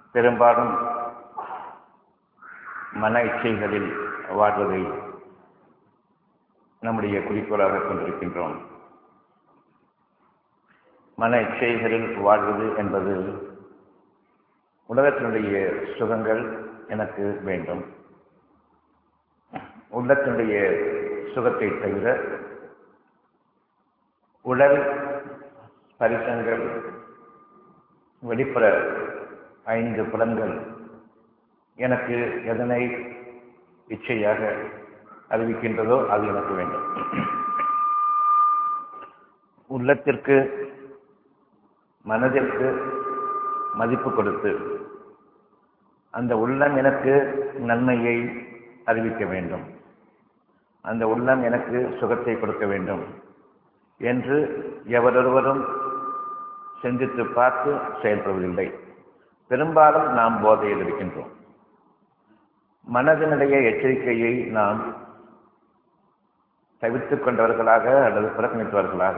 பெரும்பாலும் மன இச்சைகளில் வாழ்வதை நம்முடைய குறிக்கோளாக கொண்டிருக்கின்றோம் மன இச்சைகளில் வாழ்வது என்பது உலகத்தினுடைய சுகங்கள் எனக்கு வேண்டும் உள்ளத்தினுடைய சுகத்தை தவிர உடல் பரிசங்கள் வெளிப்புற ஐந்து புலன்கள் எனக்கு எதனை இச்சையாக அறிவிக்கின்றதோ அது எனக்கு வேண்டும் உள்ளத்திற்கு மனதிற்கு மதிப்பு கொடுத்து அந்த உள்ளம் எனக்கு நன்மையை அறிவிக்க வேண்டும் அந்த உள்ளம் எனக்கு சுகத்தை கொடுக்க வேண்டும் என்று எவரொருவரும் சிந்தித்து பார்த்து செயல்படுவதில்லை பெரும்பாலும் நாம் போதையில் இருக்கின்றோம் மனதினுடைய எச்சரிக்கையை நாம் தவிர்த்துக் கொண்டவர்களாக அல்லது புறக்கணித்தவர்களாக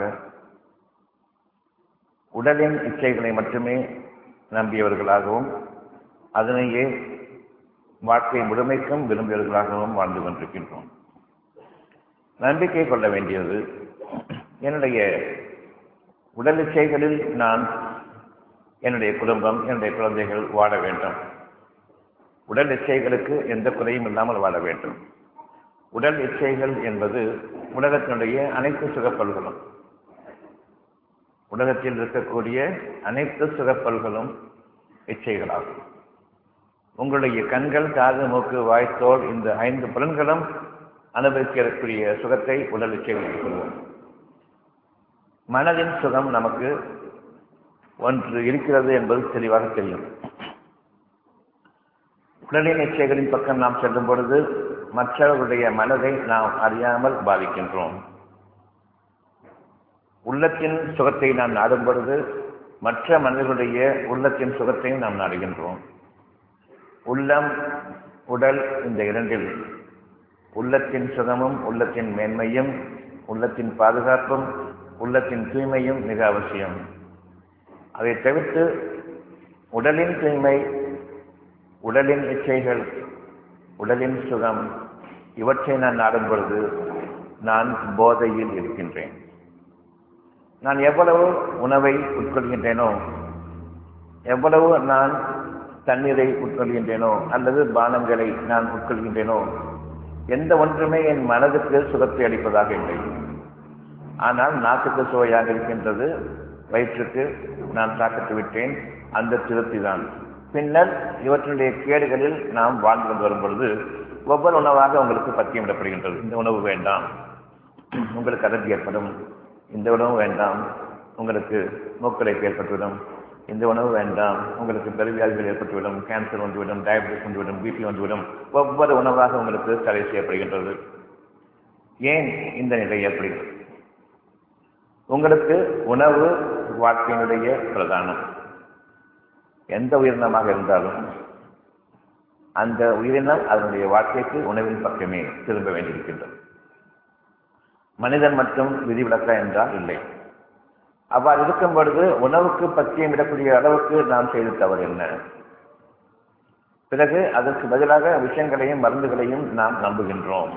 உடலின் இச்சைகளை மட்டுமே நம்பியவர்களாகவும் அதனையே வாழ்க்கை முழுமைக்கும் விரும்பியவர்களாகவும் வாழ்ந்து கொண்டிருக்கின்றோம் நம்பிக்கை கொள்ள வேண்டியது என்னுடைய உடல் இச்சைகளில் நான் என்னுடைய குடும்பம் என்னுடைய குழந்தைகள் வாழ வேண்டும் உடல் இச்சைகளுக்கு எந்த குறையும் இல்லாமல் வாழ வேண்டும் உடல் இச்சைகள் என்பது உலகத்தினுடைய அனைத்து சுகப்பல்களும் உலகத்தில் இருக்கக்கூடிய அனைத்து சுகப்பல்களும் இச்சைகளாகும் உங்களுடைய கண்கள் காது மூக்கு வாய்த்தோல் இந்த ஐந்து புலன்களும் அனுபவிக்கக்கூடிய சுகத்தை உடல் இச்சைகள் கொள்வோம் மனதின் சுகம் நமக்கு ஒன்று இருக்கிறது என்பது தெளிவாக தெரியும் உடலின் இச்சைகளின் பக்கம் நாம் செல்லும் பொழுது மற்றவர்களுடைய மனதை நாம் அறியாமல் பாதிக்கின்றோம் உள்ளத்தின் சுகத்தை நாம் நாடும் பொழுது மற்ற மனிதர்களுடைய உள்ளத்தின் சுகத்தையும் நாம் நாடுகின்றோம் உள்ளம் உடல் இந்த இரண்டில் உள்ளத்தின் சுகமும் உள்ளத்தின் மேன்மையும் உள்ளத்தின் பாதுகாப்பும் உள்ளத்தின் தூய்மையும் மிக அவசியம் அதை தவிர்த்து உடலின் தூய்மை உடலின் இச்சைகள் உடலின் சுகம் இவற்றை நான் நாடும் பொழுது நான் போதையில் இருக்கின்றேன் நான் எவ்வளவு உணவை உட்கொள்கின்றேனோ எவ்வளவு நான் தண்ணீரை உட்கொள்கின்றேனோ அல்லது பானங்களை நான் உட்கொள்கின்றேனோ எந்த ஒன்றுமே என் மனதுக்கு சுகத்தை அளிப்பதாக இல்லை ஆனால் நாக்குக்கு சுவையாக இருக்கின்றது வயிற்றுக்கு நான் சாப்பிட்டு விட்டேன் அந்த திருப்தி தான் பின்னர் இவற்றினுடைய கேடுகளில் நாம் வாழ்ந்து கொண்டு வரும் பொழுது ஒவ்வொரு உணவாக உங்களுக்கு பத்தியமிடப்படுகின்றது இந்த உணவு வேண்டாம் உங்களுக்கு அலர்ஜி ஏற்படும் இந்த உணவு வேண்டாம் உங்களுக்கு மூக்கடைப்பு ஏற்பட்டுவிடும் இந்த உணவு வேண்டாம் உங்களுக்கு பெருவியாதிகள் ஏற்பட்டுவிடும் கேன்சர் வந்துவிடும் டயபிட்டிஸ் வந்துவிடும் பிபி வந்துவிடும் ஒவ்வொரு உணவாக உங்களுக்கு தடை செய்யப்படுகின்றது ஏன் இந்த நிலை ஏற்படுகிறது உங்களுக்கு உணவு வாழ்க்கையினுடைய பிரதானம் எந்த உயிரினமாக இருந்தாலும் அந்த உயிரினம் அதனுடைய வாழ்க்கைக்கு உணவின் பக்கமே திரும்ப வேண்டியிருக்கின்றது மனிதன் மட்டும் விதிவிலக்கா என்றால் இல்லை அவ்வாறு இருக்கும் பொழுது உணவுக்கு பத்தியம் விடக்கூடிய அளவுக்கு நாம் செய்த தவறு என்ன பிறகு அதற்கு பதிலாக விஷயங்களையும் மருந்துகளையும் நாம் நம்புகின்றோம்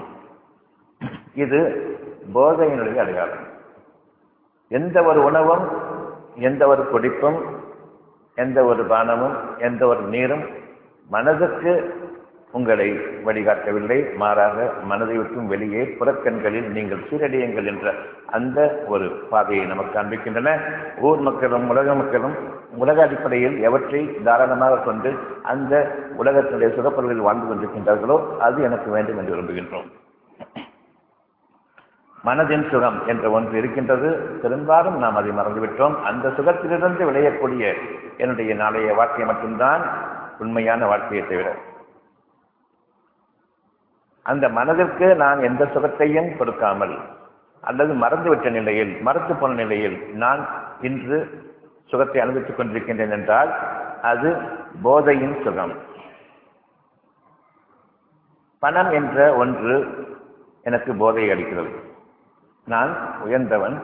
இது போதையினுடைய அடையாளம் எந்த ஒரு உணவும் எந்த ஒரு குடிப்பும் எந்த ஒரு பானமும் எந்த ஒரு நீரும் மனதுக்கு உங்களை வழிகாட்டவில்லை மாறாக மனதை விட்டும் வெளியே புறக்கண்களில் நீங்கள் சீரடியுங்கள் என்ற அந்த ஒரு பாதையை நமக்கு காண்பிக்கின்றன ஊர் மக்களும் உலக மக்களும் உலக அடிப்படையில் எவற்றை தாராளமாக கொண்டு அந்த உலகத்தினுடைய சுகப்பொருளில் வாழ்ந்து கொண்டிருக்கின்றார்களோ அது எனக்கு வேண்டும் என்று விரும்புகின்றோம் மனதின் சுகம் என்ற ஒன்று இருக்கின்றது பெரும்பாலும் நாம் அதை மறந்துவிட்டோம் அந்த சுகத்திலிருந்து விளையக்கூடிய என்னுடைய நாளைய வாழ்க்கை மட்டும்தான் உண்மையான வாழ்க்கையை தவிர அந்த மனதிற்கு நான் எந்த சுகத்தையும் கொடுக்காமல் அல்லது மறந்துவிட்ட நிலையில் மறந்து போன நிலையில் நான் இன்று சுகத்தை அனுபவித்துக் கொண்டிருக்கின்றேன் என்றால் அது போதையின் சுகம் பணம் என்ற ஒன்று எனக்கு போதை அளிக்கிறது நான் உயர்ந்தவன்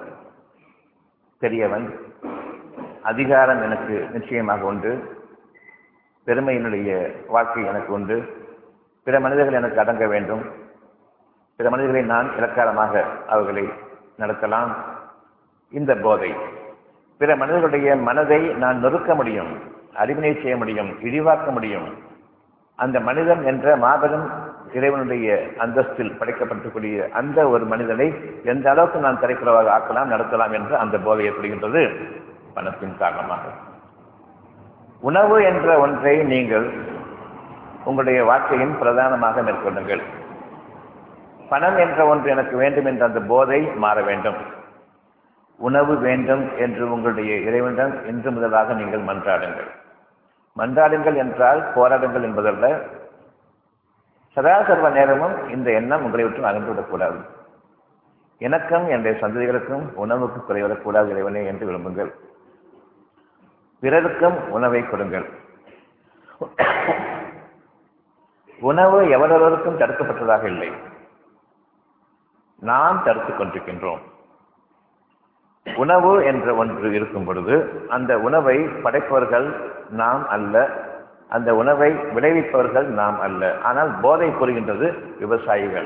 பெரியவன் அதிகாரம் எனக்கு நிச்சயமாக உண்டு பெருமையினுடைய வாழ்க்கை எனக்கு உண்டு பிற மனிதர்கள் எனக்கு அடங்க வேண்டும் பிற மனிதர்களை நான் இலக்காரமாக அவர்களை நடத்தலாம் இந்த போதை பிற மனிதர்களுடைய மனதை நான் நொறுக்க முடியும் அறிவினை செய்ய முடியும் இழிவாக்க முடியும் அந்த மனிதன் என்ற மாபெரும் இறைவனுடைய அந்தஸ்தில் படைக்கப்பட்டிருக்கூடிய அந்த ஒரு மனிதனை எந்த அளவுக்கு நான் திரைக்குறவாக ஆக்கலாம் நடத்தலாம் என்று அந்த போதை ஏற்படுகின்றது பணத்தின் காரணமாக உணவு என்ற ஒன்றை நீங்கள் உங்களுடைய வாழ்க்கையின் பிரதானமாக மேற்கொள்ளுங்கள் பணம் என்ற ஒன்று எனக்கு வேண்டும் என்ற அந்த போதை மாற வேண்டும் உணவு வேண்டும் என்று உங்களுடைய இறைவனிடம் இன்று முதலாக நீங்கள் மன்றாடுங்கள் மன்றாடுங்கள் என்றால் போராடுங்கள் என்பதல்ல சதா சர்வ நேரமும் இந்த எண்ணம் உங்களை விட்டு அகன்றுவிடக்கூடாது எனக்கும் என்னுடைய சந்ததிகளுக்கும் உணவுக்கு குறைவிடக்கூடாது இறைவனே என்று விரும்புங்கள் பிறருக்கும் உணவை கொடுங்கள் உணவு எவரொருவருக்கும் தடுக்கப்பட்டதாக இல்லை நாம் தடுத்துக் கொண்டிருக்கின்றோம் உணவு என்ற ஒன்று இருக்கும் பொழுது அந்த உணவை படைப்பவர்கள் நாம் அல்ல அந்த உணவை விளைவிப்பவர்கள் நாம் அல்ல ஆனால் போதை கூறுகின்றது விவசாயிகள்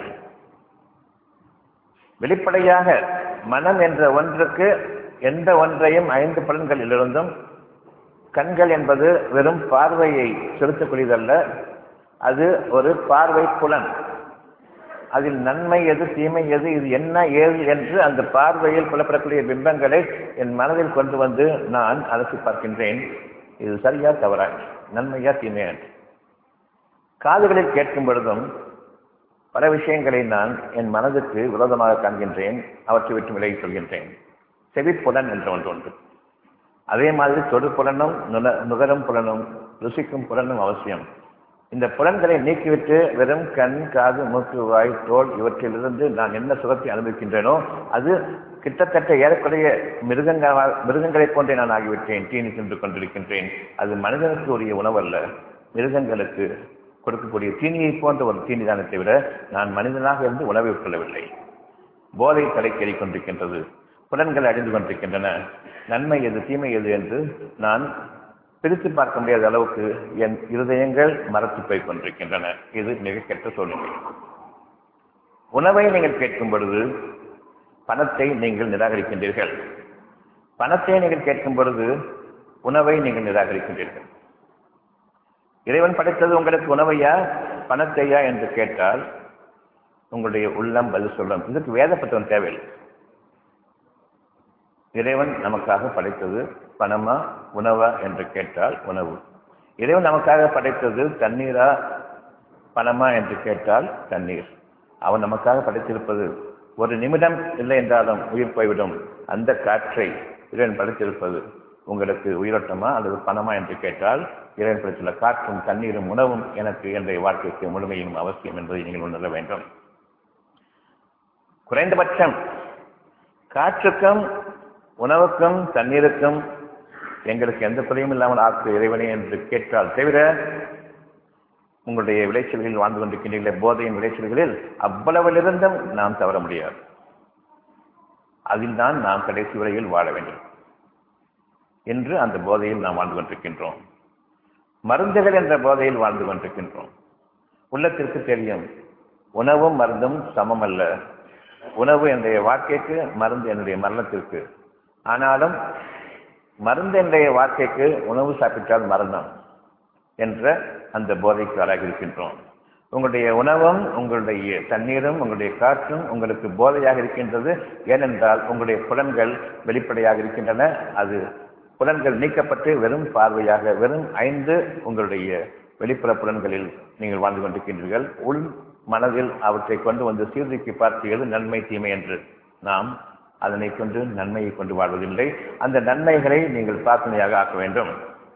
வெளிப்படையாக மனம் என்ற ஒன்றுக்கு எந்த ஒன்றையும் ஐந்து பலன்களிலிருந்தும் கண்கள் என்பது வெறும் பார்வையை செலுத்தக்கூடியதல்ல அது ஒரு பார்வை புலன் அதில் நன்மை எது தீமை எது இது என்ன ஏது என்று அந்த பார்வையில் புலப்படக்கூடிய பிம்பங்களை என் மனதில் கொண்டு வந்து நான் அலசி பார்க்கின்றேன் இது சரியா தவறா நன்மையா தீமையா காதுகளில் கேட்கும் பொழுதும் பல விஷயங்களை நான் என் மனதுக்கு விரோதமாக காண்கின்றேன் அவற்றை விட்டு விலகிச் சொல்கின்றேன் செவிப்புலன் என்ற ஒன்று உண்டு அதே மாதிரி தொடு புலனும் நுண நுகரும் புலனும் ருசிக்கும் புலனும் அவசியம் இந்த புலன்களை நீக்கிவிட்டு வெறும் கண் காது மூக்கு வாய் தோல் இவற்றிலிருந்து நான் என்ன சுகத்தை அனுபவிக்கின்றேனோ அது கிட்டத்தட்ட ஏறக்குறைய மிருகங்கள் மிருகங்களைப் போன்றே நான் ஆகிவிட்டேன் தீனி சென்று கொண்டிருக்கின்றேன் அது மனிதனுக்கு உரிய உணவல்ல மிருகங்களுக்கு கொடுக்கக்கூடிய தீனியை போன்ற ஒரு தீனிதானத்தை விட நான் மனிதனாக இருந்து உணவை உட்கொள்ளவில்லை போதை தலைக்கேறி கொண்டிருக்கின்றது புலன்கள் அழிந்து கொண்டிருக்கின்றன நன்மை எது தீமை எது என்று நான் பிரித்து பார்க்க முடியாத அளவுக்கு என் இருதயங்கள் மரத்து போய் கொண்டிருக்கின்றன இது மிக கெட்ட சூழ்நிலை உணவை நீங்கள் கேட்கும் பொழுது பணத்தை நீங்கள் நிராகரிக்கின்றீர்கள் பணத்தை நீங்கள் கேட்கும் பொழுது உணவை நீங்கள் நிராகரிக்கின்றீர்கள் இறைவன் படைத்தது உங்களுக்கு உணவையா பணத்தையா என்று கேட்டால் உங்களுடைய உள்ளம் பதில் சொல்லும் இதற்கு வேதப்பட்டவன் தேவையில்லை இறைவன் நமக்காக படைத்தது பணமா உணவா என்று கேட்டால் உணவு இறைவன் நமக்காக படைத்தது தண்ணீரா பணமா என்று கேட்டால் தண்ணீர் அவன் நமக்காக படைத்திருப்பது ஒரு நிமிடம் இல்லை என்றாலும் உயிர் போய்விடும் அந்த காற்றை இறைவன் படைத்திருப்பது உங்களுக்கு உயிரோட்டமா அல்லது பணமா என்று கேட்டால் இறைவன் படைத்துள்ள காற்றும் தண்ணீரும் உணவும் எனக்கு என்னுடைய வாழ்க்கைக்கு முழுமையும் அவசியம் என்பதை நீங்கள் உணர வேண்டும் குறைந்தபட்சம் காற்றுக்கும் உணவுக்கும் தண்ணீருக்கும் எங்களுக்கு எந்த குறையும் இல்லாமல் ஆக்கு இறைவனே என்று கேட்டால் தவிர உங்களுடைய விளைச்சல்களில் வாழ்ந்து கொண்டிருக்கின்றீர்களே போதையின் விளைச்சல்களில் அவ்வளவிலிருந்தும் நாம் தவற முடியாது அதில் தான் நாம் கடைசி வரையில் வாழ வேண்டும் என்று அந்த போதையில் நாம் வாழ்ந்து கொண்டிருக்கின்றோம் மருந்துகள் என்ற போதையில் வாழ்ந்து கொண்டிருக்கின்றோம் உள்ளத்திற்கு தெரியும் உணவும் மருந்தும் சமம் அல்ல உணவு என்னுடைய வாழ்க்கைக்கு மருந்து என்னுடைய மரணத்திற்கு ஆனாலும் மருந்து என்னுடைய வாழ்க்கைக்கு உணவு சாப்பிட்டால் மரணம் என்ற அந்த போதைக்கு ஆளாகி இருக்கின்றோம் உங்களுடைய உணவும் உங்களுடைய தண்ணீரும் உங்களுடைய காற்றும் உங்களுக்கு போதையாக இருக்கின்றது ஏனென்றால் உங்களுடைய புலன்கள் வெளிப்படையாக இருக்கின்றன அது புலன்கள் நீக்கப்பட்டு வெறும் பார்வையாக வெறும் ஐந்து உங்களுடைய வெளிப்புற புலன்களில் நீங்கள் வாழ்ந்து கொண்டிருக்கின்றீர்கள் உள் மனதில் அவற்றை கொண்டு வந்து சீர்தூக்கி பார்த்தீர்கள் நன்மை தீமை என்று நாம் அதனை கொண்டு நன்மையை கொண்டு வாழ்வதில்லை அந்த நன்மைகளை நீங்கள் பிரார்த்தனையாக ஆக்க வேண்டும்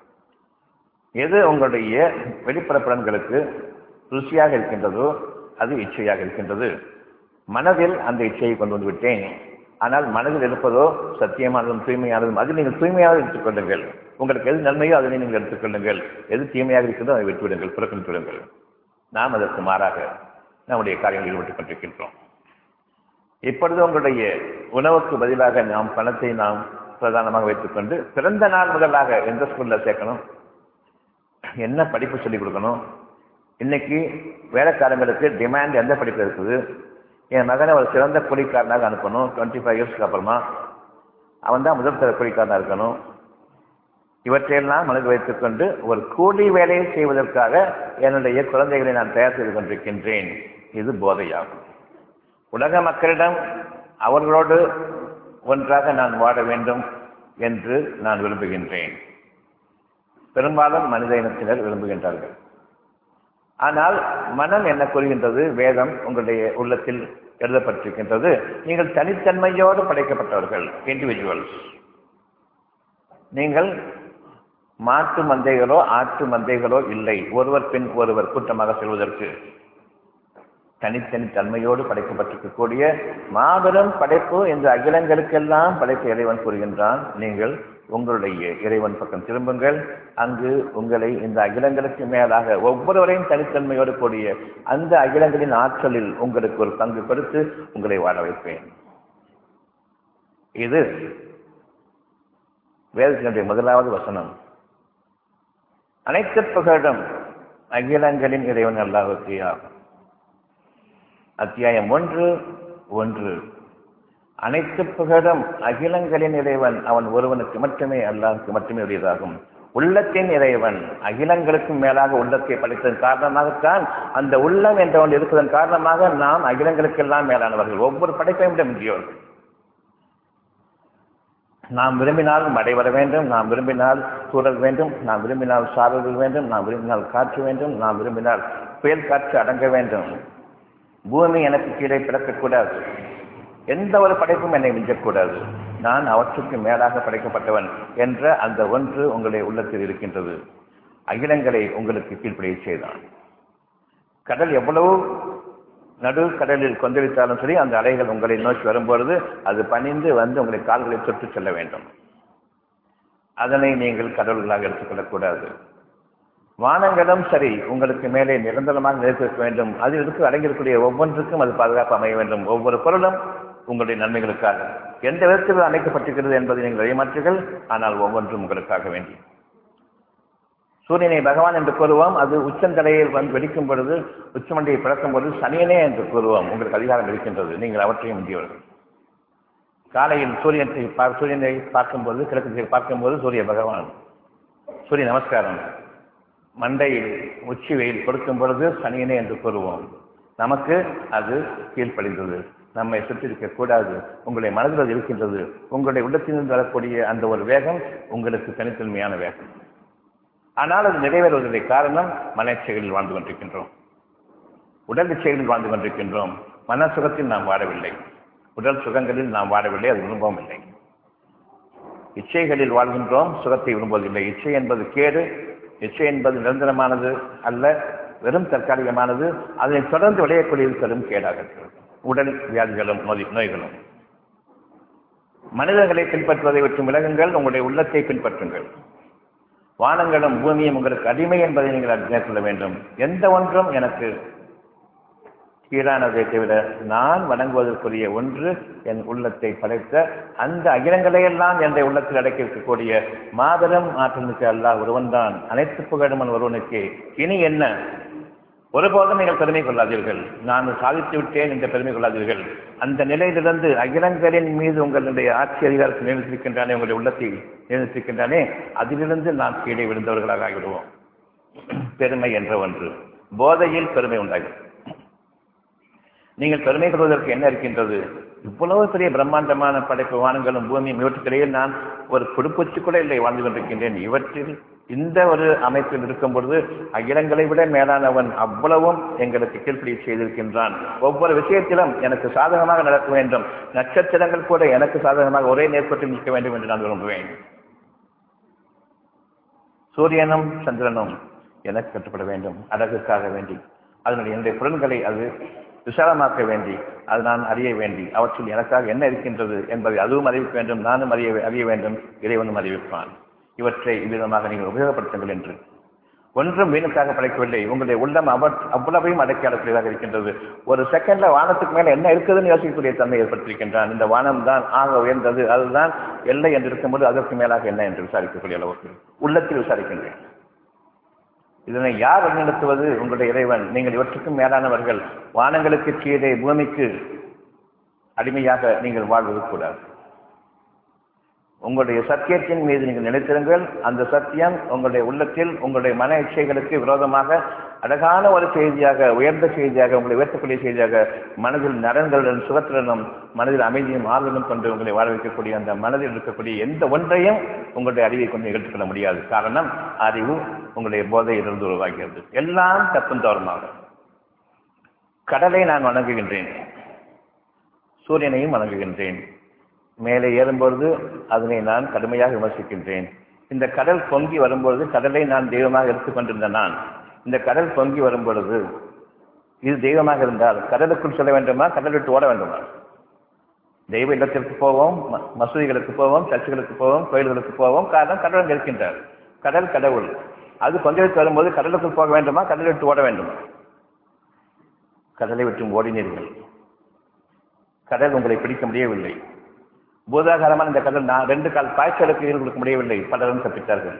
எது உங்களுடைய வெளிப்புற புலன்களுக்கு ருசியாக இருக்கின்றதோ அது இச்சையாக இருக்கின்றது மனதில் அந்த இச்சையை கொண்டு வந்து விட்டேன் ஆனால் மனதில் இருப்பதோ சத்தியமானதும் தூய்மையானதும் அது நீங்கள் தூய்மையாக எடுத்துக்கொள்ளுங்கள் உங்களுக்கு எது நன்மையோ அதனை நீங்கள் எடுத்துக்கொள்ளுங்கள் எது தீமையாக இருக்கிறதோ அதை விட்டுவிடுங்கள் புறக்கணித்து விடுங்கள் நாம் அதற்கு மாறாக நம்முடைய காரியங்களில் ஈடுபட்டுக் கொண்டிருக்கின்றோம் இப்பொழுது உங்களுடைய உணவுக்கு பதிலாக நாம் பணத்தை நாம் பிரதானமாக வைத்துக்கொண்டு பிறந்த நாள் முதலாக எந்த ஸ்கூல்ல சேர்க்கணும் என்ன படிப்பு சொல்லிக் கொடுக்கணும் இன்னைக்கு வேலைக்காரங்களுக்கு டிமாண்ட் எந்த படிப்பு இருக்குது என் மகனை ஒரு சிறந்த கூலிக்காரனாக அனுப்பணும் டுவெண்ட்டி ஃபைவ் இயர்ஸ்க்கு அப்புறமா அவன் தான் முதல் தர கூலிக்காரனாக இருக்கணும் இவற்றையெல்லாம் மனதில் வைத்துக்கொண்டு ஒரு கூலி வேலையை செய்வதற்காக என்னுடைய குழந்தைகளை நான் தயார் செய்து கொண்டிருக்கின்றேன் இது போதையாகும் உலக மக்களிடம் அவர்களோடு ஒன்றாக நான் வாழ வேண்டும் என்று நான் விரும்புகின்றேன் பெரும்பாலும் மனித இனத்தினர் விரும்புகின்றார்கள் ஆனால் மனம் என்ன கூறுகின்றது வேதம் உங்களுடைய உள்ளத்தில் எழுதப்பட்டிருக்கின்றது நீங்கள் தனித்தன்மையோடு படைக்கப்பட்டவர்கள் இண்டிவிஜுவல்ஸ் நீங்கள் மாட்டு மந்தைகளோ ஆட்டு மந்தைகளோ இல்லை ஒருவர் பின் ஒருவர் கூட்டமாக செல்வதற்கு தனித்தனி தன்மையோடு படைக்கப்பட்டிருக்கக்கூடிய மாபெரும் படைப்பு இந்த அகிலங்களுக்கெல்லாம் படைத்த இறைவன் கூறுகின்றான் நீங்கள் உங்களுடைய இறைவன் பக்கம் திரும்புங்கள் அங்கு உங்களை இந்த அகிலங்களுக்கு மேலாக ஒவ்வொருவரையும் தனித்தன்மையோடு கூடிய அந்த அகிலங்களின் ஆற்றலில் உங்களுக்கு ஒரு பங்கு கொடுத்து உங்களை வாழ வைப்பேன் இது வேதத்தினுடைய முதலாவது வசனம் அனைத்து புகழும் அகிலங்களின் இறைவன் அல்லாஹுக்கே ஆகும் அத்தியாயம் ஒன்று ஒன்று அனைத்து புகழும் அகிலங்களின் இறைவன் அவன் ஒருவனுக்கு மட்டுமே அல்லாஹுக்கு மட்டுமே உரியதாகும் உள்ளத்தின் இறைவன் அகிலங்களுக்கும் மேலாக உள்ளத்தை படைத்ததன் காரணமாகத்தான் அந்த உள்ளம் என்ற ஒன்று இருப்பதன் காரணமாக நாம் அகிலங்களுக்கெல்லாம் மேலானவர்கள் ஒவ்வொரு படைப்பையும் விட முக்கியவர்கள் நாம் விரும்பினால் மழை வர வேண்டும் நாம் விரும்பினால் சூழல் வேண்டும் நாம் விரும்பினால் சாரல்கள் வேண்டும் நாம் விரும்பினால் காற்று வேண்டும் நாம் விரும்பினால் புயல் காற்று அடங்க வேண்டும் பூமி எனக்கு கீழே பிறக்கக்கூடாது எந்த ஒரு படைப்பும் என்னை மிஞ்சக்கூடாது நான் அவற்றுக்கு மேலாக படைக்கப்பட்டவன் என்ற அந்த ஒன்று உங்களுடைய உள்ளத்தில் இருக்கின்றது அகிலங்களை உங்களுக்கு கீழ்ப்படிய செய்தான் கடல் எவ்வளவு நடு கடலில் கொந்தளித்தாலும் சரி அந்த அலைகள் உங்களை நோக்கி வரும்பொழுது அது பணிந்து வந்து உங்களை கால்களை தொட்டு செல்ல வேண்டும் அதனை நீங்கள் கடவுள்களாக எடுத்துக்கொள்ளக்கூடாது வானங்களும் சரி உங்களுக்கு மேலே நிரந்தரமாக நிலைத்திருக்க வேண்டும் அதில் இருக்க அடங்கியிருக்கக்கூடிய ஒவ்வொன்றுக்கும் அது பாதுகாப்பு அமைய வேண்டும் ஒவ்வொரு பொருளும் உங்களுடைய நன்மைகளுக்காக எந்த விதத்தில் அமைக்கப்பட்டிருக்கிறது என்பதை நீங்கள் அறியமாற்றீர்கள் ஆனால் ஒவ்வொன்றும் உங்களுக்காக வேண்டி சூரியனை பகவான் என்று கூறுவோம் அது உச்சந்தலையில் வந்து வெடிக்கும் பொழுது உச்சமண்டையை பிறக்கும் பொழுது சனியனே என்று கூறுவோம் உங்களுக்கு அதிகாரம் இருக்கின்றது நீங்கள் அவற்றையும் முந்தியவர்கள் காலையில் சூரியனை சூரியனை பார்க்கும்போது கிழக்கு திசையில் பார்க்கும்போது சூரிய பகவான் சூரிய நமஸ்காரம் மண்டையில் உச்சி வெயில் கொடுக்கும் பொழுது சனியனே என்று கூறுவோம் நமக்கு அது கீழ்ப்படிந்தது நம்மை சுற்றிருக்க கூடாது உங்களுடைய மனதில் அது இருக்கின்றது உங்களுடைய உள்ளத்திலிருந்து வரக்கூடிய அந்த ஒரு வேகம் உங்களுக்கு தனித்தன்மையான வேகம் ஆனால் அது நிறைவேறுவதற்கு காரணம் மனச்சைகளில் வாழ்ந்து கொண்டிருக்கின்றோம் உடல் இச்சைகளில் வாழ்ந்து கொண்டிருக்கின்றோம் மன சுகத்தில் நாம் வாழவில்லை உடல் சுகங்களில் நாம் வாழவில்லை அது விரும்பவும் இல்லை இச்சைகளில் வாழ்கின்றோம் சுகத்தை விரும்புவதில்லை இச்சை என்பது கேடு இச்சை என்பது நிரந்தரமானது அல்ல வெறும் தற்காலிகமானது அதனை தொடர்ந்து விளையக்கூடியது பெரும் கேடாக இருக்கிறது உடல் வியாதிகளும் நோய் நோய்களும் மனிதர்களை பின்பற்றுவதை விட்டு விலகுங்கள் உங்களுடைய உள்ளத்தை பின்பற்றுங்கள் வானங்களும் பூமியும் உங்களுக்கு அடிமை என்பதை நீங்கள் மேற்கொள்ள வேண்டும் எந்த ஒன்றும் எனக்கு கீழானதை தவிர நான் வணங்குவதற்குரிய ஒன்று என் உள்ளத்தை படைத்த அந்த அகிலங்களையெல்லாம் என்னுடைய உள்ளத்தில் அடக்கி இருக்கக்கூடிய மாபெரும் ஆற்றலுக்கு அல்லாஹ் ஒருவன்தான் அனைத்து புகழுமன் ஒருவனுக்கு இனி என்ன ஒருபோதும் நீங்கள் பெருமை கொள்ளாதீர்கள் நான் சாதித்து விட்டேன் என்ற பெருமை கொள்ளாதீர்கள் அந்த நிலையிலிருந்து அகிலங்களின் மீது உங்களுடைய ஆட்சி அதிகாரத்தை நியமித்திருக்கின்றானே உங்களுடைய உள்ளத்தை நியமித்திருக்கின்றானே அதிலிருந்து நாம் கீழே விழுந்தவர்களாக ஆகிவிடுவோம் பெருமை என்ற ஒன்று போதையில் பெருமை உண்டாகும் நீங்கள் பெருமை கொள்வதற்கு என்ன இருக்கின்றது இவ்வளவு பெரிய பிரம்மாண்டமான படைப்பு வானங்களும் பூமியும் இவற்றுக்கிடையில் நான் ஒரு குடுப்பூச்சி கூட இல்லை வாழ்ந்து கொண்டிருக்கின்றேன் இவற்றில் இந்த ஒரு அமைப்பில் இருக்கும் பொழுது அகிலங்களை விட மேலானவன் அவ்வளவும் எங்களுக்கு கீழ்ப்படி செய்திருக்கின்றான் ஒவ்வொரு விஷயத்திலும் எனக்கு சாதகமாக நடக்க வேண்டும் நட்சத்திரங்கள் கூட எனக்கு சாதகமாக ஒரே நேர்பட்டு நிற்க வேண்டும் என்று நான் விரும்புவேன் சூரியனும் சந்திரனும் எனக்கு கட்டுப்பட வேண்டும் அழகுக்காக வேண்டி அதனுடைய என்னுடைய புலன்களை அது விசாலமாக்க வேண்டி அது நான் அறிய வேண்டி அவற்றில் எனக்காக என்ன இருக்கின்றது என்பதை அதுவும் அறிவிக்க வேண்டும் நானும் அறிய அறிய வேண்டும் இறைவனும் அறிவிப்பான் இவற்றை இவ்விதமாக நீங்கள் உபயோகப்படுத்துங்கள் என்று ஒன்றும் வீணுக்காக படைக்கவில்லை உங்களுடைய உள்ளம் அவர் அவ்வளவையும் அடக்கி அடக்கூடியதாக இருக்கின்றது ஒரு செகண்ட்ல வானத்துக்கு மேல என்ன இருக்குதுன்னு யோசிக்கக்கூடிய தன்மை ஏற்படுத்தியிருக்கின்றான் இந்த வானம் தான் ஆக உயர்ந்தது அதுதான் எல்லை என்று இருக்கும்போது அதற்கு மேலாக என்ன என்று விசாரிக்கக்கூடிய அளவுக்கு உள்ளத்தில் விசாரிக்கின்றேன் இதனை யார் வழிநடத்துவது உங்களுடைய இறைவன் நீங்கள் இவற்றுக்கும் மேலானவர்கள் வானங்களுக்கு கீழே பூமிக்கு அடிமையாக நீங்கள் வாழ்வது கூடாது உங்களுடைய சத்தியத்தின் மீது நீங்கள் நினைத்திருங்கள் அந்த சத்தியம் உங்களுடைய உள்ளத்தில் உங்களுடைய மன இச்சைகளுக்கு விரோதமாக அழகான ஒரு செய்தியாக உயர்ந்த செய்தியாக உங்களை உயர்த்தக்கூடிய செய்தியாக மனதில் நலன்களுடன் சுகத்துடனும் மனதில் அமைதியும் ஆறுதலும் கொண்டு உங்களை வாழ வைக்கக்கூடிய அந்த மனதில் இருக்கக்கூடிய எந்த ஒன்றையும் உங்களுடைய அறிவை கொண்டு நிகழ்த்திக்கொள்ள முடியாது காரணம் அறிவு உங்களுடைய போதையிலிருந்து உருவாகிறது எல்லாம் தப்பும் தவறுமாக கடலை நான் வணங்குகின்றேன் சூரியனையும் வணங்குகின்றேன் மேலே ஏறும்பொழுது அதனை நான் கடுமையாக விமர்சிக்கின்றேன் இந்த கடல் பொங்கி வரும்பொழுது கடலை நான் தெய்வமாக எடுத்துக்கொண்டிருந்த நான் இந்த கடல் பொங்கி வரும்பொழுது இது தெய்வமாக இருந்தால் கடலுக்குள் செல்ல வேண்டுமா கடல் விட்டு ஓட வேண்டுமா தெய்வ இல்லத்திற்கு போவோம் ம- மசூதிகளுக்கு போவோம் சர்ச்சுகளுக்கு போவோம் கோயில்களுக்கு போவோம் காரணம் கடவுள் இருக்கின்றார் கடல் கடவுள் அது கொந்தளித்து வரும்போது கடலுக்குள் போக வேண்டுமா கடலை விட்டு ஓட வேண்டுமா கடலை விட்டு ஓடினீர்கள் கடல் உங்களை பிடிக்க முடியவில்லை பூதாகாரமான இந்த கடல் நான் ரெண்டு கால் பாய்ச்சலுக்கு ஈடு கொடுக்க முடியவில்லை பலரும் தப்பித்தார்கள்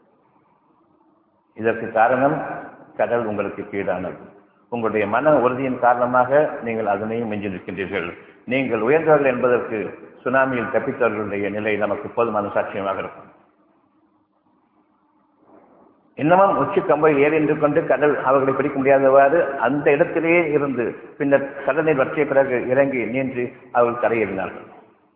இதற்கு காரணம் கடல் உங்களுக்கு கீழானது உங்களுடைய மன உறுதியின் காரணமாக நீங்கள் அதனையும் மிஞ்சி நிற்கின்றீர்கள் நீங்கள் உயர்ந்தவர்கள் என்பதற்கு சுனாமியில் தப்பித்தவர்களுடைய நிலை நமக்கு போதுமான சாட்சியமாக இருக்கும் இன்னமும் உச்சி கம்பை ஏறி நின்று கொண்டு கடல் அவர்களை பிடிக்க முடியாதவாறு அந்த இடத்திலேயே இருந்து பின்னர் கடலில் வற்றிய பிறகு இறங்கி நீந்தி அவர்கள் கரையேறினார்கள்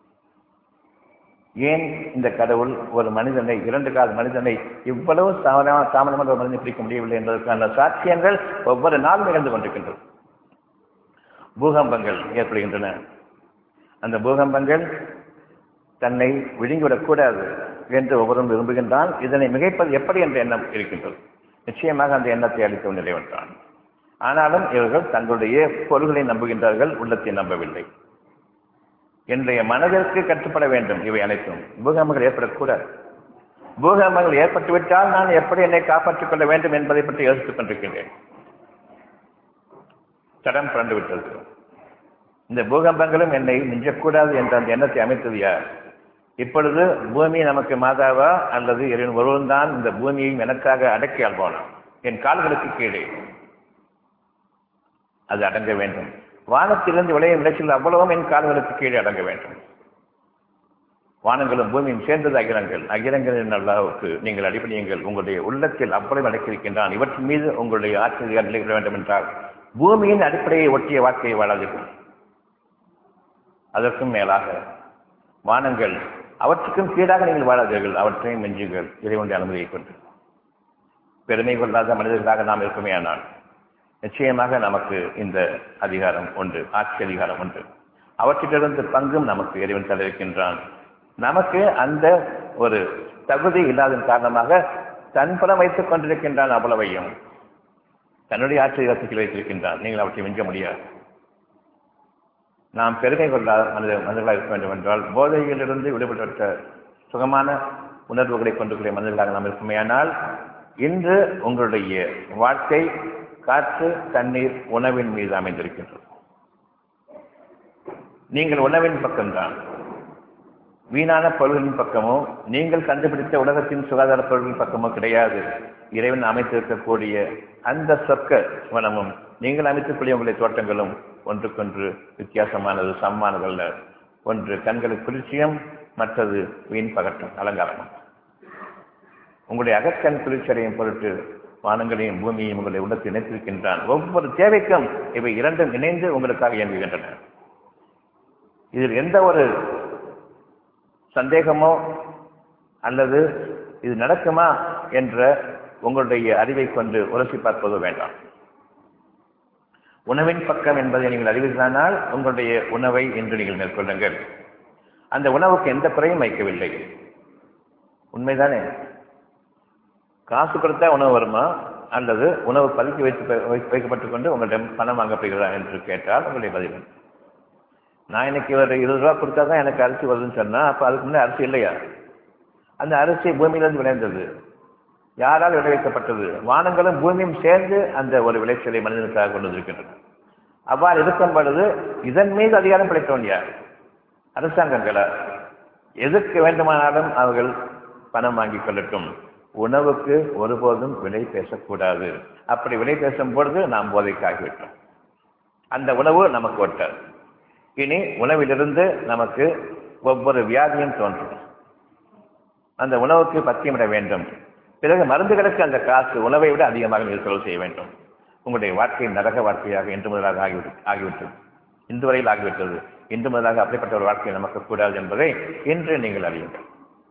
ஏன் இந்த கடவுள் ஒரு மனிதனை இரண்டு கால மனிதனை இவ்வளவு சாமனமா சாமனமான ஒரு மனிதனை பிடிக்க முடியவில்லை என்பதற்கான சாட்சியங்கள் ஒவ்வொரு நாளும் நிகழ்ந்து கொண்டிருக்கின்றது பூகம்பங்கள் ஏற்படுகின்றன அந்த பூகம்பங்கள் தன்னை விழுங்கிவிடக்கூடாது என்று ஒவ்வொருவரும் விரும்புகின்றான் இதனை மிகைப்பது எப்படி என்ற எண்ணம் இருக்கின்றது நிச்சயமாக அந்த எண்ணத்தை அளித்தவன் நிறைவேற்றான் ஆனாலும் இவர்கள் தங்களுடைய பொருள்களை நம்புகின்றார்கள் உள்ளத்தை நம்பவில்லை என்னுடைய மனதிற்கு கட்டுப்பட வேண்டும் இவை அனைத்தும் பூகம்பங்கள் ஏற்படக்கூடாது பூகம்பங்கள் ஏற்பட்டுவிட்டால் நான் எப்படி என்னை காப்பாற்றிக் கொள்ள வேண்டும் என்பதை பற்றி யோசித்துக் கொண்டிருக்கின்றேன் தடம் பிறந்து விட்டது இந்த பூகம்பங்களும் என்னை மிஞ்சக்கூடாது என்ற அந்த எண்ணத்தை அமைத்தது யார் இப்பொழுது பூமி நமக்கு மாதாவா அல்லது இறைவன் ஒருவன் தான் இந்த பூமியையும் எனக்காக அடக்கி ஆள்வானாம் என் கால்களுக்கு கீழே அது அடங்க வேண்டும் வானத்திலிருந்து விளையும் விளைச்சல் அவ்வளவும் என் கால்களுக்கு கீழே அடங்க வேண்டும் வானங்களும் பூமியும் சேர்ந்தது அகிலங்கள் அகிலங்கள் என் அல்லாவுக்கு நீங்கள் அடிப்படையுங்கள் உங்களுடைய உள்ளத்தில் அவ்வளவு அடக்கியிருக்கின்றான் இவற்றின் மீது உங்களுடைய ஆட்சியை நிலைக்க வேண்டும் என்றால் பூமியின் அடிப்படையை ஒட்டிய வாழ்க்கையை வாழாதீர்கள் அதற்கும் மேலாக வானங்கள் அவற்றுக்கும் கீழாக நீங்கள் வாழாதீர்கள் அவற்றையும் மிஞ்சுங்கள் இறைவனுடைய அனுமதியை கொண்டு பெருமை கொள்ளாத மனிதர்களாக நாம் இருக்குமே ஆனால் நிச்சயமாக நமக்கு இந்த அதிகாரம் உண்டு ஆட்சி அதிகாரம் உண்டு அவற்றிலிருந்து பங்கும் நமக்கு இறைவன் தந்திருக்கின்றான் நமக்கு அந்த ஒரு தகுதி இல்லாததன் காரணமாக தன்புறம் வைத்துக் கொண்டிருக்கின்றான் அவ்வளவையும் தன்னுடைய ஆட்சி அதிகாரத்தில் வைத்திருக்கின்றான் நீங்கள் அவற்றை மிஞ்ச முடியாது நாம் பெருமை கொள்ளாத மனித மனிதர்களாக இருக்க வேண்டும் என்றால் போதையிலிருந்து விடுபட்ட சுகமான உணர்வுகளை கொண்டுக்கூடிய மனிதர்களாக நாம் இருக்குமேயானால் இன்று உங்களுடைய வாழ்க்கை காற்று தண்ணீர் உணவின் மீது அமைந்திருக்கின்றது நீங்கள் உணவின் பக்கம்தான் வீணான பொருள்களின் பக்கமோ நீங்கள் கண்டுபிடித்த உலகத்தின் சுகாதார பொருள்களின் பக்கமோ கிடையாது இறைவன் அமைத்திருக்கக்கூடிய அந்த சொற்க வனமும் நீங்கள் அமைத்துக்கூடிய உங்களுடைய தோட்டங்களும் ஒன்றுக்கொன்று வித்தியாசமானது சமமானதல்ல ஒன்று கண்களுக்கு குளிர்ச்சியும் மற்றது வீண் பகட்டும் அலங்காரமும் உங்களுடைய அகக்கண் குளிர்ச்சியடையும் பொருட்டு வானங்களையும் பூமியையும் உங்களுடைய உள்ளத்தில் இணைத்திருக்கின்றான் ஒவ்வொரு தேவைக்கும் இவை இரண்டும் இணைந்து உங்களுக்காக இயங்குகின்றன இதில் எந்த ஒரு சந்தேகமோ அல்லது இது நடக்குமா என்ற உங்களுடைய அறிவை கொண்டு உரசி பார்ப்பதோ வேண்டாம் உணவின் பக்கம் என்பதை நீங்கள் அறிவீர்களானால் உங்களுடைய உணவை இன்று நீங்கள் மேற்கொள்ளுங்கள் அந்த உணவுக்கு எந்த குறையும் வைக்கவில்லை உண்மைதானே காசு கொடுத்தா உணவு வருமா அல்லது உணவு பதுக்கி வைத்து வைக்கப்பட்டுக் கொண்டு உங்களிடம் பணம் வாங்கப்படுகிறதா என்று கேட்டால் உங்களுடைய பதில் நான் இன்னைக்கு ஒரு இருபது ரூபா கொடுத்தா தான் எனக்கு அரிசி வருதுன்னு சொன்னா அப்ப அதுக்கு முன்னாடி அரிசி இல்லையா அந்த அரிசி பூமியிலிருந்து விளைந்தது யாரால் விளைவிக்கப்பட்டது வானங்களும் பூமியும் சேர்ந்து அந்த ஒரு விளைச்சலை மனிதனுக்காக கொண்டு வந்திருக்கின்றன அவ்வாறு இருக்கும் பொழுது இதன் மீது அதிகாரம் படைத்தவன் யார் அரசாங்கங்களா எதற்கு வேண்டுமானாலும் அவர்கள் பணம் வாங்கிக் கொள்ளட்டும் உணவுக்கு ஒருபோதும் விலை பேசக்கூடாது அப்படி விலை பேசும் பொழுது நாம் போதைக்காகிவிட்டோம் அந்த உணவு நமக்கு ஒட்டாது இனி உணவிலிருந்து நமக்கு ஒவ்வொரு வியாதியும் தோன்றும் அந்த உணவுக்கு பத்தியமிட வேண்டும் பிறகு மருந்துகளுக்கு அந்த காசு உணவை விட அதிகமாக நீங்கள் செலவு செய்ய வேண்டும் உங்களுடைய வாழ்க்கை நரக வாழ்க்கையாக இன்று முதலாக ஆகிவிட்டு ஆகிவிட்டது இன்று வரையில் ஆகிவிட்டது இன்று முதலாக அப்படிப்பட்ட ஒரு வாழ்க்கை நமக்கு கூடாது என்பதை இன்று நீங்கள் அறியுங்கள்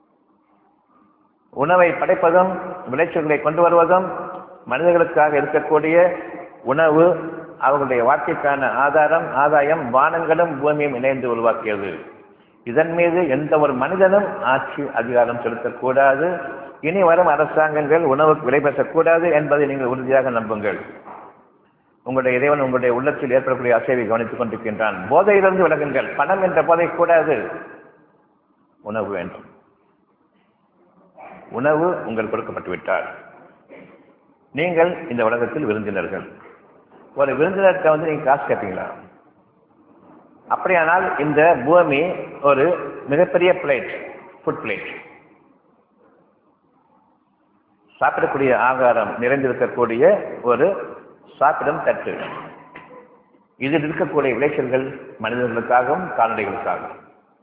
உணவை படைப்பதும் விளைச்சல்களை கொண்டு வருவதும் மனிதர்களுக்காக இருக்கக்கூடிய உணவு அவர்களுடைய வாழ்க்கைக்கான ஆதாரம் ஆதாயம் வானங்களும் பூமியும் இணைந்து உருவாக்கியது இதன் மீது எந்த ஒரு மனிதனும் ஆட்சி அதிகாரம் செலுத்தக்கூடாது இனி வரும் அரசாங்கங்கள் உணவுக்கு விலை பேசக்கூடாது என்பதை நீங்கள் உறுதியாக நம்புங்கள் உங்களுடைய இறைவன் உங்களுடைய உள்ளத்தில் ஏற்படக்கூடிய அசைவை கவனித்துக் கொண்டிருக்கின்றான் போதையிலிருந்து விலகுங்கள் பணம் என்ற போதை கூடாது உணவு வேண்டும் உணவு உங்கள் கொடுக்கப்பட்டு விட்டார் நீங்கள் இந்த உலகத்தில் விருந்தினர்கள் ஒரு விருந்தினர்கிட்ட வந்து நீங்க காசு கேட்பீங்களா அப்படியானால் இந்த பூமி ஒரு மிகப்பெரிய பிளேட் ஃபுட் பிளேட் சாப்பிடக்கூடிய ஆகாரம் நிறைந்திருக்கக்கூடிய ஒரு சாப்பிடும் தட்டு இதில் இருக்கக்கூடிய விளைச்சல்கள் மனிதர்களுக்காகவும் கால்நடைகளுக்காகவும்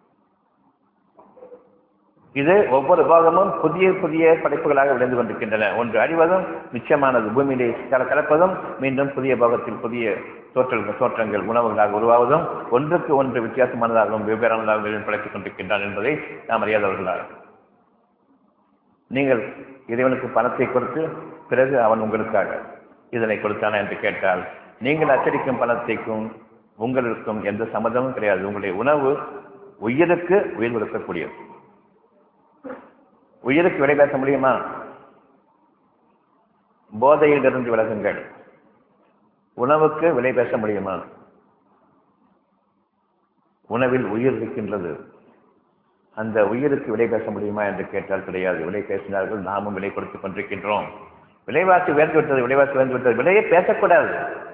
இது ஒவ்வொரு பாகமும் புதிய புதிய படைப்புகளாக விளைந்து கொண்டிருக்கின்றன ஒன்று அழிவதும் நிச்சயமானது பூமியிலே கல கலப்பதும் மீண்டும் புதிய பாகத்தில் புதிய தோற்றங்கள் தோற்றங்கள் உணவுகளாக உருவாவதும் ஒன்றுக்கு ஒன்று வித்தியாசமானதாகவும் வெவ்வேறானதாகவும் படைத்துக் கொண்டிருக்கின்றான் என்பதை நாம் அறியாதவர்களாக நீங்கள் இறைவனுக்கு பணத்தை கொடுத்து பிறகு அவன் உங்களுக்காக இதனை கொடுத்தானா என்று கேட்டால் நீங்கள் அச்சடிக்கும் பணத்தைக்கும் உங்களுக்கும் எந்த சம்மதமும் கிடையாது உங்களுடைய உணவு உயிருக்கு உயிர் கொடுக்கக்கூடியது உயிருக்கு விலை பேச முடியுமா போதையிலிருந்து விலகுங்கள் உணவுக்கு விலை பேச முடியுமா உணவில் உயிர் இருக்கின்றது அந்த உயிருக்கு விலை பேச முடியுமா என்று கேட்டால் கிடையாது விலை பேசினார்கள் நாமும் விலை கொடுத்துக் கொண்டிருக்கின்றோம் விலைவாசி உயர்ந்து விட்டது விலைவாசி உயர்ந்து விட்டது விலையை பேசக்கூடாது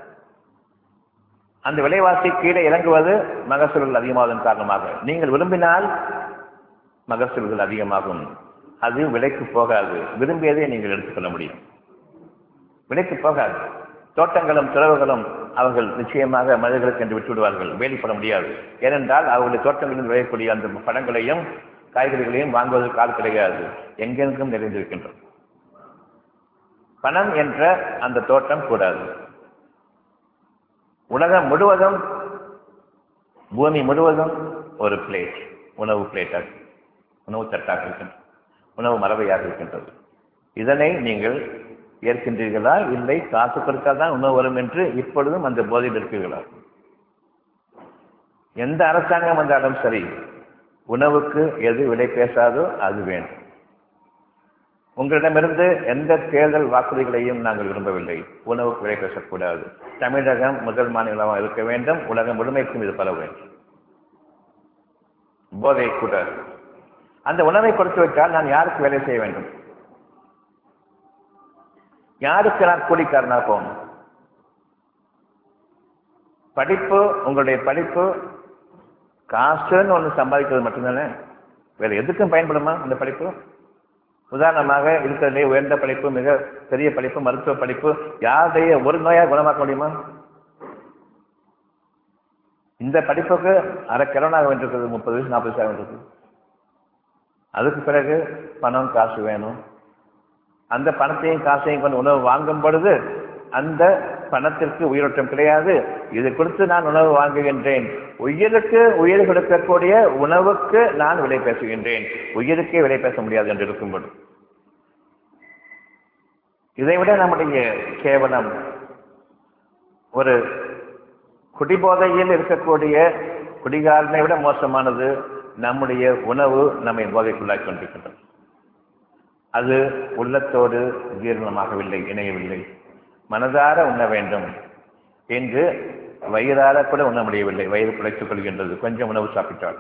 அந்த விலைவாசி கீழே இறங்குவது மகசூல்கள் அதிகமாவதன் காரணமாக நீங்கள் விரும்பினால் மகசூல்கள் அதிகமாகும் அது விலைக்கு போகாது விரும்பியதை நீங்கள் எடுத்துக்கொள்ள முடியும் விலைக்கு போகாது தோட்டங்களும் துறவுகளும் அவர்கள் நிச்சயமாக மனிதர்களுக்கு என்று விட்டுவிடுவார்கள் வேலிப்பட முடியாது ஏனென்றால் அவர்களுடைய தோட்டங்களில் விளையக்கூடிய அந்த பழங்களையும் காய்கறிகளையும் வாங்குவதற்கு ஆள் கிடையாது எங்கெங்கும் நிறைந்திருக்கின்றது பணம் என்ற அந்த தோட்டம் கூடாது உலகம் முழுவதும் பூமி முழுவதும் ஒரு பிளேட் உணவு பிளேட்டாக உணவு தட்டாக இருக்கின்றது உணவு மரபையாக இருக்கின்றது இதனை நீங்கள் ஏற்கின்றீர்களா இல்லை காசு கொடுத்தால் தான் உணவு வரும் என்று இப்பொழுதும் அந்த போதையில் இருக்கிறீர்களா எந்த அரசாங்கம் வந்தாலும் சரி உணவுக்கு எது விலை பேசாதோ அது வேண்டும் உங்களிடமிருந்து எந்த தேர்தல் வாக்குறுதிகளையும் நாங்கள் விரும்பவில்லை உணவுக்கு விலை பேசக்கூடாது தமிழகம் முதல் மாநிலமாக இருக்க வேண்டும் உலகம் முழுமைக்கும் இது பரவ வேண்டும் போதை கூடாது அந்த உணவை கொடுத்து விட்டால் நான் யாருக்கு வேலை செய்ய வேண்டும் யாருக்கு நான் கூலிக்காரனா போகணும் படிப்பு உங்களுடைய படிப்பு காசுன்னு ஒன்று சம்பாதிக்கிறது மட்டும்தானே வேற எதுக்கும் பயன்படுமா அந்த படிப்பு உதாரணமாக இருக்கிறதுலே உயர்ந்த படிப்பு மிக பெரிய படிப்பு மருத்துவ படிப்பு யாருடைய ஒரு நோயா குணமாக்க முடியுமா இந்த படிப்புக்கு அரை கிழனாக வேண்டியிருக்கிறது முப்பது வயசு நாற்பது வயசாக வேண்டியிருக்கு அதுக்கு பிறகு பணம் காசு வேணும் அந்த பணத்தையும் காசையும் கொண்டு உணவு வாங்கும் பொழுது அந்த பணத்திற்கு உயிரோட்டம் கிடையாது இது கொடுத்து நான் உணவு வாங்குகின்றேன் உயிருக்கு உயிர் கொடுக்கக்கூடிய உணவுக்கு நான் விலை பேசுகின்றேன் உயிருக்கே விலை பேச முடியாது என்று இருக்கும்போது இதைவிட நம்முடைய கேவலம் ஒரு குடிபோதையில் இருக்கக்கூடிய குடிகாரனை விட மோசமானது நம்முடைய உணவு நம்மை போதைக்குள்ளாக்கி கொண்டிருக்கின்றது அது உள்ளத்தோடு ஜீரணமாகவில்லை இணையவில்லை மனதார உண்ண வேண்டும் என்று வயிறார கூட உண்ண முடியவில்லை வயிறு குலைத்துக் கொள்கின்றது கொஞ்சம் உணவு சாப்பிட்டால்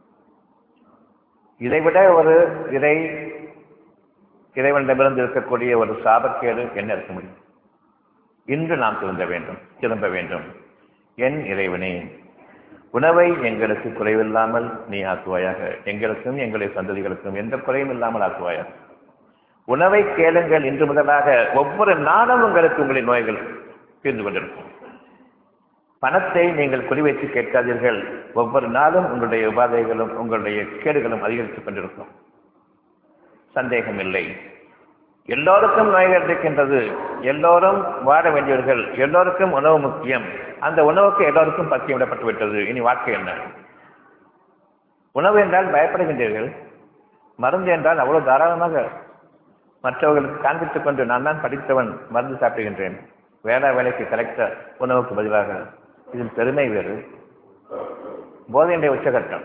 இதைவிட ஒரு இறை இறைவனிடமிருந்து இருக்கக்கூடிய ஒரு சாபக்கேடு என்ன இருக்க முடியும் இன்று நாம் திருந்த வேண்டும் திரும்ப வேண்டும் என் இறைவனே உணவை எங்களுக்கு குறைவில்லாமல் நீ ஆக்குவாயாக எங்களுக்கும் எங்களுடைய சந்ததிகளுக்கும் எந்த குறையும் இல்லாமல் ஆக்குவாயாக உணவை கேளுங்கள் இன்று முதலாக ஒவ்வொரு நாளும் உங்களுக்கு உங்களின் நோய்கள் தீர்ந்து கொண்டிருக்கும் பணத்தை நீங்கள் குறிவைத்து கேட்காதீர்கள் ஒவ்வொரு நாளும் உங்களுடைய உபாதைகளும் உங்களுடைய கேடுகளும் அதிகரித்துக் கொண்டிருக்கும் சந்தேகம் இல்லை எல்லோருக்கும் நோய்கள் இருக்கின்றது எல்லோரும் வாழ வேண்டியவர்கள் எல்லோருக்கும் உணவு முக்கியம் அந்த உணவுக்கு எல்லோருக்கும் பத்தியம் விடப்பட்டு விட்டது இனி வாழ்க்கை என்ன உணவு என்றால் பயப்படுகின்றீர்கள் மருந்து என்றால் அவ்வளவு தாராளமாக மற்றவர்களுக்கு காண்பித்துக் கொண்டு நான் தான் படித்தவன் மருந்து சாப்பிடுகின்றேன் வேளா வேலைக்கு கலெக்டர் உணவுக்கு பதிலாக இதில் பெருமை வேறு போதையுடைய உச்சகட்டம்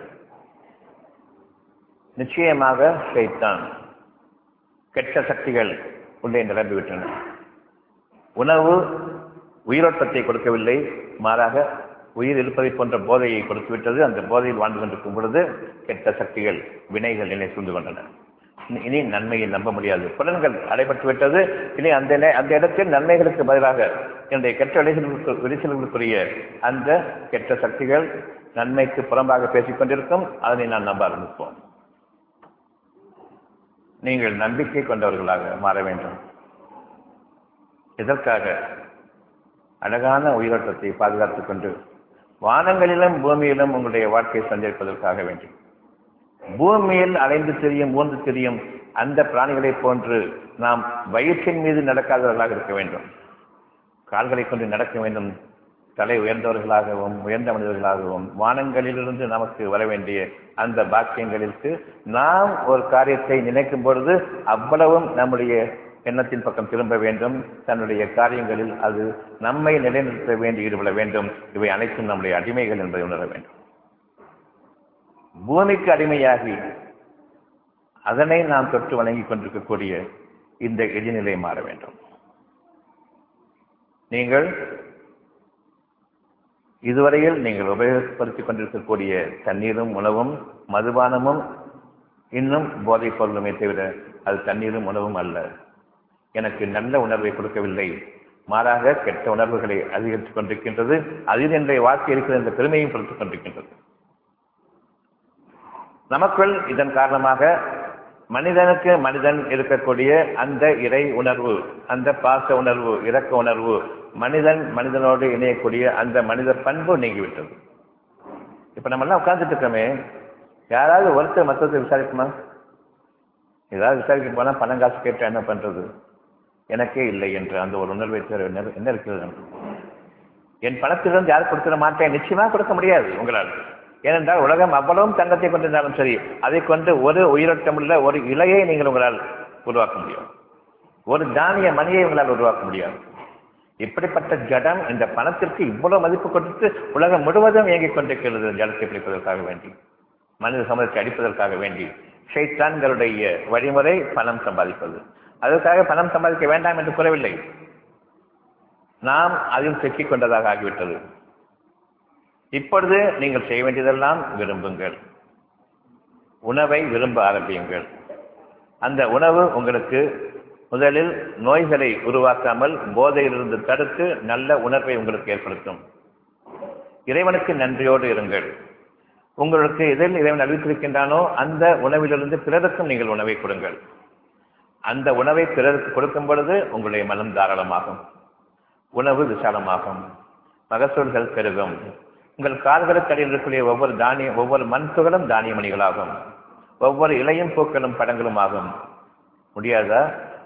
நிச்சயமாக ஷைத்தான் கெட்ட சக்திகள் உள்ளே நிரம்பிவிட்டன உணவு உயிரோட்டத்தை கொடுக்கவில்லை மாறாக உயிர் இருப்பதை போன்ற போதையை கொடுத்துவிட்டது அந்த போதையில் வாழ்ந்து கொண்டிருக்கும் பொழுது கெட்ட சக்திகள் வினைகள் நிலை சூழ்ந்து கொண்டன இனி நன்மையை நம்ப முடியாது புலன்கள் அடைபட்டு விட்டது இனி அந்த நே- அந்த இடத்தில் நன்மைகளுக்கு பதிலாக என்னுடைய கெட்ட விளைச்சல்களுக்கு விளைச்சல்களுக்குரிய அந்த கெட்ட சக்திகள் நன்மைக்கு புறம்பாக பேசிக் கொண்டிருக்கும் அதனை நான் நம்ப ஆரம்பிப்போம் நீங்கள் நம்பிக்கை கொண்டவர்களாக மாற வேண்டும் இதற்காக அழகான உயிரோட்டத்தை பாதுகாத்துக் கொண்டு வானங்களிலும் பூமியிலும் உங்களுடைய வாழ்க்கையை சஞ்சரிப்பதற்காக வேண்டும் பூமியில் அலைந்து திரியும் ஊர்ந்து திரியும் அந்த பிராணிகளைப் போன்று நாம் வயிற்றின் மீது நடக்காதவர்களாக இருக்க வேண்டும் கால்களை கொண்டு நடக்க வேண்டும் தலை உயர்ந்தவர்களாகவும் உயர்ந்த மனிதர்களாகவும் வானங்களிலிருந்து நமக்கு வர வேண்டிய அந்த பாக்கியங்களுக்கு நாம் ஒரு காரியத்தை நினைக்கும் பொழுது அவ்வளவும் நம்முடைய எண்ணத்தின் பக்கம் திரும்ப வேண்டும் தன்னுடைய காரியங்களில் அது நம்மை நிலைநிறுத்த வேண்டி ஈடுபட வேண்டும் இவை அனைத்தும் நம்முடைய அடிமைகள் என்பதை உணர வேண்டும் பூமிக்கு அடிமையாகி அதனை நாம் தொட்டு வணங்கிக் கொண்டிருக்கக்கூடிய இந்த எதிர்நிலை மாற வேண்டும் நீங்கள் இதுவரையில் நீங்கள் உபயோகப்படுத்திக் கொண்டிருக்கக்கூடிய தண்ணீரும் உணவும் மதுபானமும் இன்னும் போதைப் பொருளுமே தவிர அது தண்ணீரும் உணவும் அல்ல எனக்கு நல்ல உணர்வை கொடுக்கவில்லை மாறாக கெட்ட உணர்வுகளை அதிகரித்துக் கொண்டிருக்கின்றது அதில் என்னுடைய வாழ்க்கை இருக்கிற இந்த பெருமையும் கொடுத்துக் கொண்டிருக்கின்றது நமக்குள் இதன் காரணமாக மனிதனுக்கு மனிதன் இருக்கக்கூடிய அந்த இறை உணர்வு அந்த பாச உணர்வு இரக்க உணர்வு மனிதன் மனிதனோடு இணையக்கூடிய அந்த மனித பண்பு நீங்கிவிட்டது இப்ப நம்ம எல்லாம் உட்கார்ந்துட்டு இருக்கோமே யாராவது ஒருத்தர் மற்றத்தை விசாரிக்குமா ஏதாவது விசாரிக்க போனா பணம் காசு கேட்டு என்ன பண்றது எனக்கே இல்லை என்று அந்த ஒரு உணர்வை தவிர என்ன என்ன இருக்கிறது என் பணத்திலிருந்து யாரும் கொடுத்துட மாட்டேன் நிச்சயமா கொடுக்க முடியாது உங்களால் ஏனென்றால் உலகம் அவ்வளவும் தங்கத்தை கொண்டிருந்தாலும் சரி அதை கொண்டு ஒரு உயிரோட்டமுள்ள ஒரு இலையை நீங்கள் உங்களால் உருவாக்க முடியும் ஒரு தானிய மணியை உங்களால் உருவாக்க முடியாது இப்படிப்பட்ட ஜடம் இந்த பணத்திற்கு இவ்வளவு மதிப்பு கொடுத்து உலகம் முழுவதும் இயங்கிக் கொண்டிருக்கிறது ஜலத்தை பிடிப்பதற்காக வேண்டி மனித சமூகத்தை அடிப்பதற்காக வேண்டி ஷைத்தான்களுடைய வழிமுறை பணம் சம்பாதிப்பது அதற்காக பணம் சம்பாதிக்க வேண்டாம் என்று கூறவில்லை நாம் அதில் சிக்கிக் கொண்டதாக ஆகிவிட்டது இப்பொழுது நீங்கள் செய்ய வேண்டியதெல்லாம் விரும்புங்கள் உணவை விரும்ப ஆரம்பியுங்கள் அந்த உணவு உங்களுக்கு முதலில் நோய்களை உருவாக்காமல் போதையிலிருந்து தடுத்து நல்ல உணர்வை உங்களுக்கு ஏற்படுத்தும் இறைவனுக்கு நன்றியோடு இருங்கள் உங்களுக்கு எதில் இறைவன் அறிவித்திருக்கின்றானோ அந்த உணவிலிருந்து பிறருக்கும் நீங்கள் உணவை கொடுங்கள் அந்த உணவை பிறருக்கு கொடுக்கும் பொழுது உங்களுடைய மனம் தாராளமாகும் உணவு விசாலமாகும் மகசூல்கள் பெருகும் உங்கள் கால்களுக்கு அடியில் இருக்கக்கூடிய ஒவ்வொரு தானிய ஒவ்வொரு மண் துகளும் தானிய மணிகளாகும் ஒவ்வொரு இலையும் பூக்களும் படங்களும் ஆகும் முடியாதா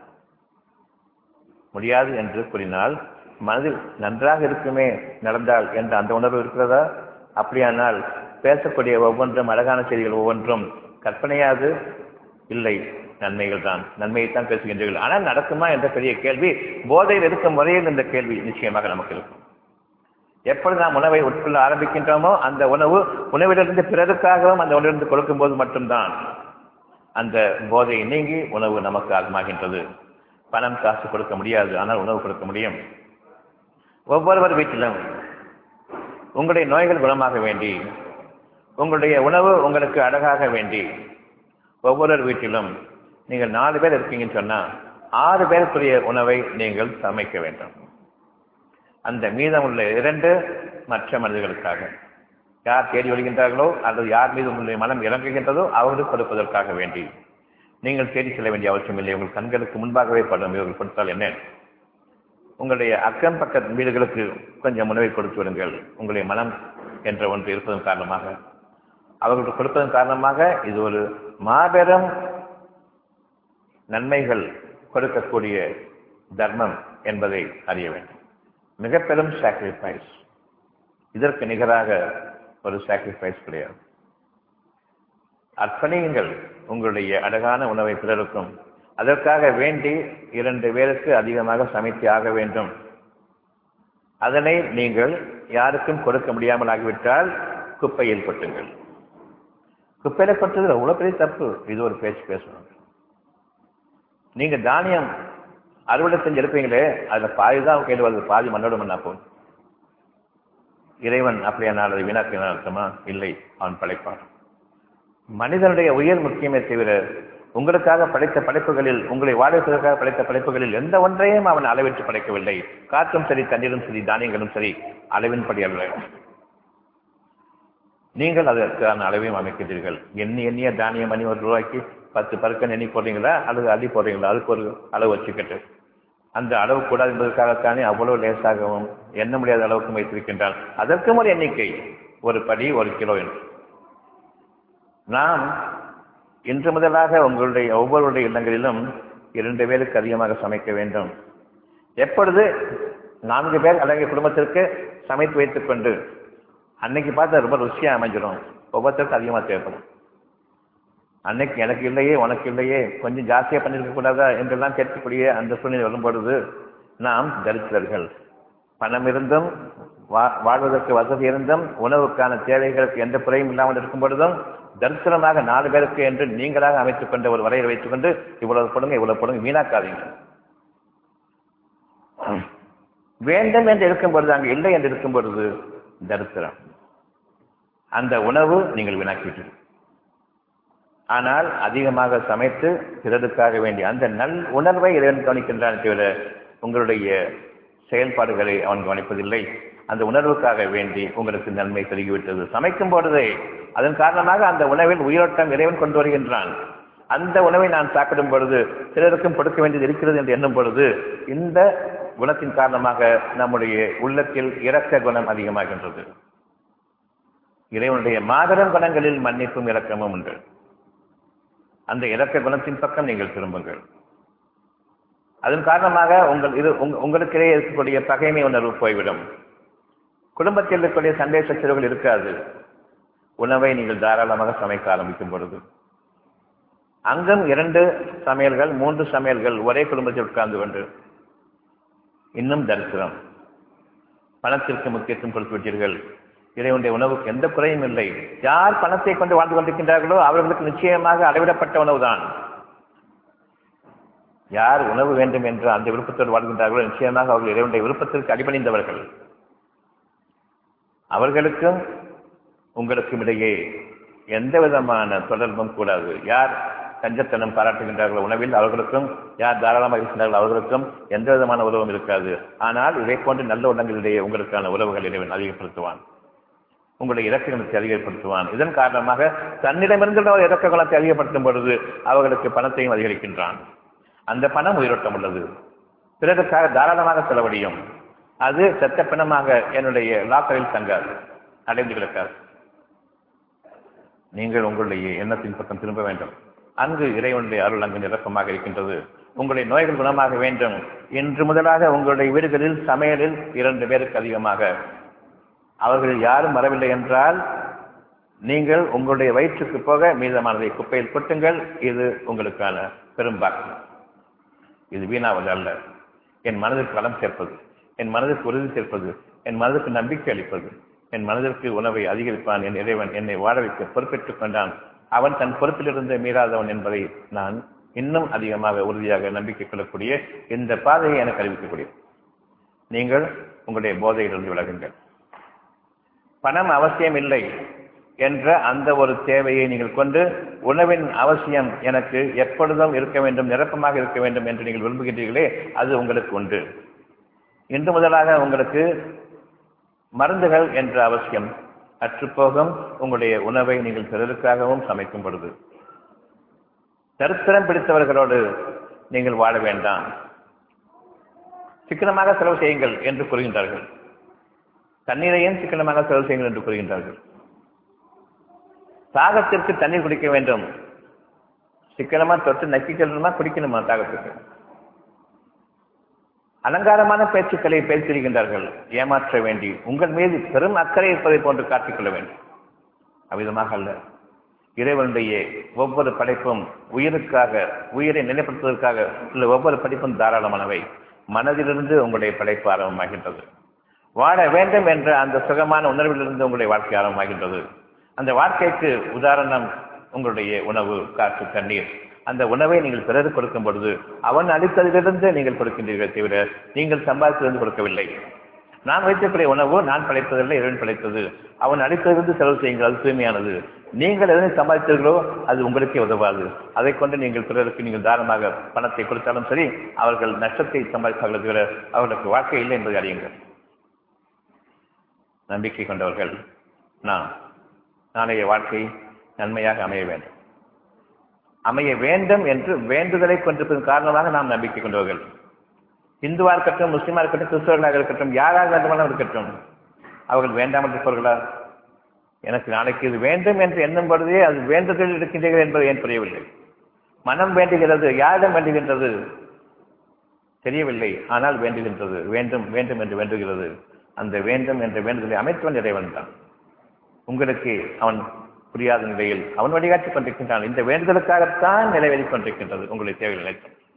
முடியாது என்று கூறினால் மனதில் நன்றாக இருக்குமே நடந்தால் என்ற அந்த உணர்வு இருக்கிறதா அப்படியானால் பேசக்கூடிய ஒவ்வொன்றும் அழகான செய்திகள் ஒவ்வொன்றும் கற்பனையாது இல்லை நன்மைகள் தான் நன்மையைத்தான் பேசுகின்றீர்கள் ஆனால் நடக்குமா என்ற பெரிய கேள்வி போதையில் இருக்கும் முறையில் இந்த கேள்வி நிச்சயமாக நமக்கு இருக்கும் எப்பொழுது நாம் உணவை உட்கொள்ள ஆரம்பிக்கின்றோமோ அந்த உணவு உணவிலிருந்து பிறருக்காகவும் அந்த உணவிலிருந்து கொடுக்கும் போது மட்டும்தான் அந்த போதை நீங்கி உணவு நமக்கு ஆகமாகின்றது பணம் காசு கொடுக்க முடியாது ஆனால் உணவு கொடுக்க முடியும் ஒவ்வொருவர் வீட்டிலும் உங்களுடைய நோய்கள் குணமாக வேண்டி உங்களுடைய உணவு உங்களுக்கு அழகாக வேண்டி ஒவ்வொரு வீட்டிலும் நீங்கள் நாலு பேர் இருக்கீங்கன்னு சொன்னா ஆறு பேருக்குரிய உணவை நீங்கள் சமைக்க வேண்டும் அந்த மீதம் உள்ள இரண்டு மற்ற மனிதர்களுக்காக யார் தேடி வருகின்றார்களோ அல்லது யார் மீது உங்களுடைய மனம் இறங்குகின்றதோ அவர்களுக்கு கொடுப்பதற்காக வேண்டி நீங்கள் தேடி செல்ல வேண்டிய அவசியம் இல்லை உங்கள் கண்களுக்கு முன்பாகவே படும் இவர்கள் கொடுத்தால் என்ன உங்களுடைய அக்கம் பக்க வீடுகளுக்கு கொஞ்சம் உணவை கொடுத்து விடுங்கள் உங்களுடைய மனம் என்ற ஒன்று இருப்பதன் காரணமாக அவர்களுக்கு கொடுப்பதன் காரணமாக இது ஒரு மாபெரும் நன்மைகள் கொடுக்கக்கூடிய தர்மம் என்பதை அறிய வேண்டும் மிக பெரும் சாக்ரிஃபைஸ் இதற்கு நிகராக ஒரு சாக்ரிஃபைஸ் கிடையாது அர்ப்பணியுங்கள் உங்களுடைய அழகான உணவை பிறருக்கும் அதற்காக வேண்டி இரண்டு பேருக்கு அதிகமாக சமைத்து ஆக வேண்டும் அதனை நீங்கள் யாருக்கும் கொடுக்க முடியாமல் ஆகிவிட்டால் குப்பையில் கொட்டுங்கள் குப்பையில கொட்டுறது அவ்வளவு பெரிய தப்பு இது ஒரு பேச்சு பேசணும் நீங்க தானியம் அறுவடை செஞ்சு எடுப்பீங்களே அதுல பாதி தான் கையில் வருது பாதி மண்ணோட மண்ணா போகும் இறைவன் அப்படியானால் அதை வீணாக்கினான் அர்த்தமா இல்லை அவன் படைப்பான் மனிதனுடைய உயிர் முக்கியமே தவிர உங்களுக்காக படைத்த படைப்புகளில் உங்களை வாழ்வதற்காக படைத்த படைப்புகளில் எந்த ஒன்றையும் அவன் அளவிட்டு படைக்கவில்லை காற்றும் சரி தண்ணீரும் சரி தானியங்களும் சரி அளவின்படி அல்ல நீங்கள் அதற்கான அளவையும் அமைக்கிறீர்கள் எண்ணி எண்ணிய தானியம் மணி ஒரு ரூபாய்க்கு பத்து பருக்கன் எண்ணி போடுறீங்களா அல்லது அள்ளி போடுறீங்களா அதுக்கு ஒரு அளவு வச்சுக்கிட்டு அந்த அளவு கூடாது என்பதற்காகத்தானே அவ்வளவு லேசாகவும் எண்ண முடியாத அளவுக்கும் வைத்திருக்கின்றான் அதற்கும் ஒரு எண்ணிக்கை ஒரு படி ஒரு கிலோ என்று நாம் இன்று முதலாக உங்களுடைய ஒவ்வொருடைய இல்லங்களிலும் இரண்டு பேருக்கு அதிகமாக சமைக்க வேண்டும் எப்பொழுது நான்கு பேர் அடங்கிய குடும்பத்திற்கு சமைத்து வைத்துக் கொண்டு அன்னைக்கு பார்த்தா ரொம்ப ருசியா அமைஞ்சிடும் ஒவ்வொருத்தருக்கும் அதிகமாக தேவைப்படும் அன்னைக்கு எனக்கு இல்லையே உனக்கு இல்லையே கொஞ்சம் ஜாஸ்தியாக பண்ணியிருக்க கூடாதா என்றெல்லாம் கேட்கக்கூடிய அந்த சூழ்நிலை வரும்பொழுது நாம் தரித்திரர்கள் பணம் இருந்தும் வா வாழ்வதற்கு வசதி இருந்தும் உணவுக்கான தேவைகளுக்கு எந்த குறையும் இல்லாமல் இருக்கும் பொழுதும் தரிசனமாக நாலு பேருக்கு என்று நீங்களாக அமைத்துக் கொண்ட ஒரு வரையை வைத்துக் கொண்டு இவ்வளவு கொடுங்க இவ்வளவு கொடுங்க வீணாக்காதீங்க வேண்டும் என்று இருக்கும் பொழுது அங்கு இல்லை என்று இருக்கும் பொழுது தரித்திரம் அந்த உணவு நீங்கள் வீணாக்கிட்டீர்கள் ஆனால் அதிகமாக சமைத்து பிறருக்காக வேண்டிய அந்த நல் உணர்வை இறைவன் கவனிக்கின்றான் தவிர உங்களுடைய செயல்பாடுகளை அவன் கவனிப்பதில்லை அந்த உணர்வுக்காக வேண்டி உங்களுக்கு நன்மை பெருகிவிட்டது சமைக்கும் பொழுதே அதன் காரணமாக அந்த உணவில் உயிரோட்டம் இறைவன் கொண்டு வருகின்றான் அந்த உணவை நான் சாப்பிடும் பொழுது பிறருக்கும் கொடுக்க வேண்டியது இருக்கிறது என்று எண்ணும் பொழுது இந்த குணத்தின் காரணமாக நம்முடைய உள்ளத்தில் இரக்க குணம் அதிகமாகின்றது இறைவனுடைய மாபெரும் குணங்களில் மன்னிப்பும் இரக்கமும் உண்டு அந்த இரக்க குணத்தின் பக்கம் நீங்கள் திரும்புங்கள் அதன் காரணமாக உங்கள் இது உங்களுக்கிடையே இருக்கக்கூடிய பகைமை உணர்வு போய்விடும் குடும்பத்தில் இருக்கக்கூடிய சண்டை சச்சரவுகள் இருக்காது உணவை நீங்கள் தாராளமாக சமைக்க ஆரம்பிக்கும் பொழுது அங்கும் இரண்டு சமையல்கள் மூன்று சமையல்கள் ஒரே குடும்பத்தில் உட்கார்ந்து கொண்டு இன்னும் தரிசனம் பணத்திற்கு முக்கியத்துவம் கொடுத்து விட்டீர்கள் இறைவனுடைய உணவுக்கு எந்த குறையும் இல்லை யார் பணத்தை கொண்டு வாழ்ந்து கொண்டிருக்கின்றார்களோ அவர்களுக்கு நிச்சயமாக அளவிடப்பட்ட உணவுதான் யார் உணவு வேண்டும் என்று அந்த விருப்பத்தோடு வாழ்கின்றார்களோ நிச்சயமாக அவர்கள் இறைவனுடைய விருப்பத்திற்கு அடிபணிந்தவர்கள் அவர்களுக்கும் உங்களுக்கும் இடையே எந்த விதமான தொடர்பும் கூடாது யார் கஞ்சத்தனம் பாராட்டுகின்றார்களோ உணவில் அவர்களுக்கும் யார் தாராளமாக இருக்கின்றார்கள் அவர்களுக்கும் எந்த விதமான உறவும் இருக்காது ஆனால் இதை போன்று நல்ல உள்ளங்களிடையே உங்களுக்கான உறவுகள் இறைவன் அதிகப்படுத்துவான் உங்களுடைய இறக்க குணத்தை அதிகப்படுத்துவான் இதன் காரணமாக தன்னிடமிருந்து அவர் இறக்க குணத்தை அதிகப்படுத்தும் பொழுது அவர்களுக்கு பணத்தையும் அதிகரிக்கின்றான் அந்த பணம் உயிரோட்டம் உள்ளது பிறருக்காக தாராளமாக செலவழியும் அது செத்த பிணமாக என்னுடைய லாக்கரில் தங்காது அடைந்து கிடக்காது நீங்கள் உங்களுடைய எண்ணத்தின் பக்கம் திரும்ப வேண்டும் அங்கு இறைவனுடைய அருள் அங்கு நிரப்பமாக இருக்கின்றது உங்களுடைய நோய்கள் குணமாக வேண்டும் இன்று முதலாக உங்களுடைய வீடுகளில் சமையலில் இரண்டு பேருக்கு அதிகமாக அவர்கள் யாரும் வரவில்லை என்றால் நீங்கள் உங்களுடைய வயிற்றுக்கு போக மீதமானதை குப்பையில் கொட்டுங்கள் இது உங்களுக்கான பெரும்பாக்கம் இது வீணாவது அல்ல என் மனதிற்கு வளம் சேர்ப்பது என் மனதிற்கு உறுதி சேர்ப்பது என் மனதிற்கு நம்பிக்கை அளிப்பது என் மனதிற்கு உணவை அதிகரிப்பான் என் இறைவன் என்னை வாழ வைக்க பொறுப்பேற்றுக் கொண்டான் அவன் தன் பொறுப்பிலிருந்து மீறாதவன் என்பதை நான் இன்னும் அதிகமாக உறுதியாக நம்பிக்கை கொள்ளக்கூடிய இந்த பாதையை எனக்கு அறிவிக்கக்கூடிய நீங்கள் உங்களுடைய போதையிலிருந்து விலகுங்கள் பணம் அவசியம் இல்லை என்ற அந்த ஒரு தேவையை நீங்கள் கொண்டு உணவின் அவசியம் எனக்கு எப்பொழுதும் இருக்க வேண்டும் நிரப்பமாக இருக்க வேண்டும் என்று நீங்கள் விரும்புகின்றீர்களே அது உங்களுக்கு உண்டு இன்று முதலாக உங்களுக்கு மருந்துகள் என்ற அவசியம் அற்றுப்போகும் உங்களுடைய உணவை நீங்கள் பிறருக்காகவும் சமைக்கும் பொழுது தரித்திரம் பிடித்தவர்களோடு நீங்கள் வாழ வேண்டாம் சிக்கனமாக செலவு செய்யுங்கள் என்று கூறுகின்றார்கள் தண்ணீரையும் சிக்கனமாக செலவு செய்யுங்கள் என்று கூறுகின்றார்கள் தாகத்திற்கு தண்ணீர் குடிக்க வேண்டும் சிக்கனமா தொட்டு நக்கிக்கணுமா குடிக்கணுமா தாகத்துக்கு அலங்காரமான பேச்சுக்களை பேசியிருக்கின்றார்கள் ஏமாற்ற வேண்டி உங்கள் மீது பெரும் அக்கறை இருப்பதை போன்று காட்டிக்கொள்ள வேண்டும் அவ்விதமாக அல்ல இறைவனுடைய ஒவ்வொரு படைப்பும் உயிருக்காக உயிரை நிலைப்படுத்துவதற்காக உள்ள ஒவ்வொரு படைப்பும் தாராளமானவை மனதிலிருந்து உங்களுடைய படைப்பு ஆரம்பமாகின்றது வாழ வேண்டும் என்ற அந்த சுகமான உணர்விலிருந்து உங்களுடைய வாழ்க்கை ஆரம்பமாகின்றது அந்த வாழ்க்கைக்கு உதாரணம் உங்களுடைய உணவு காற்று தண்ணீர் அந்த உணவை நீங்கள் பிறகு கொடுக்கும் பொழுது அவன் அளித்ததிலிருந்து நீங்கள் கொடுக்கின்றீர்கள் தவிர நீங்கள் சம்பாதித்திலிருந்து கொடுக்கவில்லை நான் வைத்திருக்கிற உணவு நான் படைப்பதில்லை இறைவன் படைத்தது அவன் அளித்ததிலிருந்து செலவு செய்யுங்கள் அது தூய்மையானது நீங்கள் எதனை சம்பாதித்தீர்களோ அது உங்களுக்கே உதவாது அதை கொண்டு நீங்கள் பிறருக்கு நீங்கள் தாராளமாக பணத்தை கொடுத்தாலும் சரி அவர்கள் நஷ்டத்தை சம்பாதித்தார்கள் தவிர அவர்களுக்கு வாழ்க்கை இல்லை என்பதை அறியுங்கள் நம்பிக்கை கொண்டவர்கள் நான் நாளைய வாழ்க்கை நன்மையாக அமைய வேண்டும் அமைய வேண்டும் என்று வேண்டுதலை கொண்டிருப்பதன் காரணமாக நாம் நம்பிக்கை கொண்டவர்கள் இந்துவா இருக்கட்டும் முஸ்லிமா இருக்கட்டும் கிறிஸ்தவர்களாக இருக்கட்டும் யாராக வேண்டுமானாலும் இருக்கட்டும் அவர்கள் வேண்டாமல் இருப்பவர்களா எனக்கு நாளைக்கு இது வேண்டும் என்று எண்ணும் பொழுதே அது வேண்டுதல் இருக்கின்றீர்கள் என்பது ஏன் புரியவில்லை மனம் வேண்டுகிறது யாரிடம் வேண்டுகின்றது தெரியவில்லை ஆனால் வேண்டுகின்றது வேண்டும் வேண்டும் என்று வேண்டுகிறது அந்த வேண்டும் என்ற வேண்டுதலை அமைத்தவன் இறைவன் தான் உங்களுக்கு அவன் புரியாத நிலையில் அவன் வழிகாட்டிக் கொண்டிருக்கின்றான் இந்த வேண்டுதலுக்காகத்தான் நிறைவேறிக் கொண்டிருக்கின்றது உங்களுடைய தேவைகளை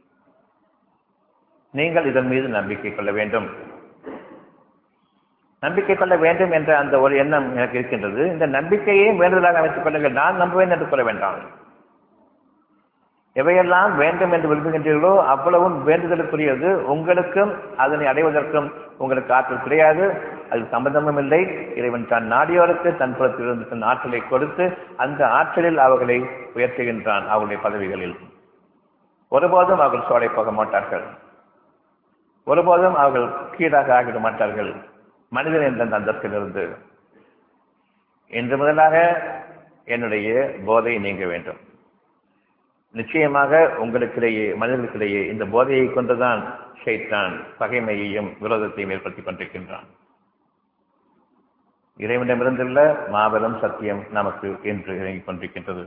நீங்கள் இதன் மீது நம்பிக்கை கொள்ள வேண்டும் நம்பிக்கை கொள்ள வேண்டும் என்ற அந்த ஒரு எண்ணம் எனக்கு இருக்கின்றது இந்த நம்பிக்கையை வேண்டுதலாக அமைத்துக் கொள்ளுங்கள் நான் நம்புவேன் என்று சொல்ல வேண்டாம் எவையெல்லாம் வேண்டும் என்று விரும்புகின்றீர்களோ அவ்வளவும் வேண்டுதலுக்குரியது உங்களுக்கும் அதனை அடைவதற்கும் உங்களுக்கு ஆற்றல் கிடையாது அது சம்பந்தமும் இல்லை இறைவன் தன் நாடியோருக்கு தன் புறத்திலிருந்து தன் ஆற்றலை கொடுத்து அந்த ஆற்றலில் அவர்களை உயர்த்துகின்றான் அவருடைய பதவிகளில் ஒருபோதும் அவர்கள் சோலை போக மாட்டார்கள் ஒருபோதும் அவர்கள் கீழாக ஆகிட மாட்டார்கள் மனிதன் என்ற அந்த அந்தஸ்திலிருந்து இன்று முதலாக என்னுடைய போதை நீங்க வேண்டும் நிச்சயமாக உங்களுக்கிடையே மனிதர்களுக்கிடையே இந்த போதையை கொண்டுதான் ஷைத்தான் பகைமையையும் விரோதத்தையும் ஏற்படுத்திக் கொண்டிருக்கின்றான் இறைவனிடமிருந்துள்ள மாபெரும் சத்தியம் நமக்கு இன்று இறங்கிக் கொண்டிருக்கின்றது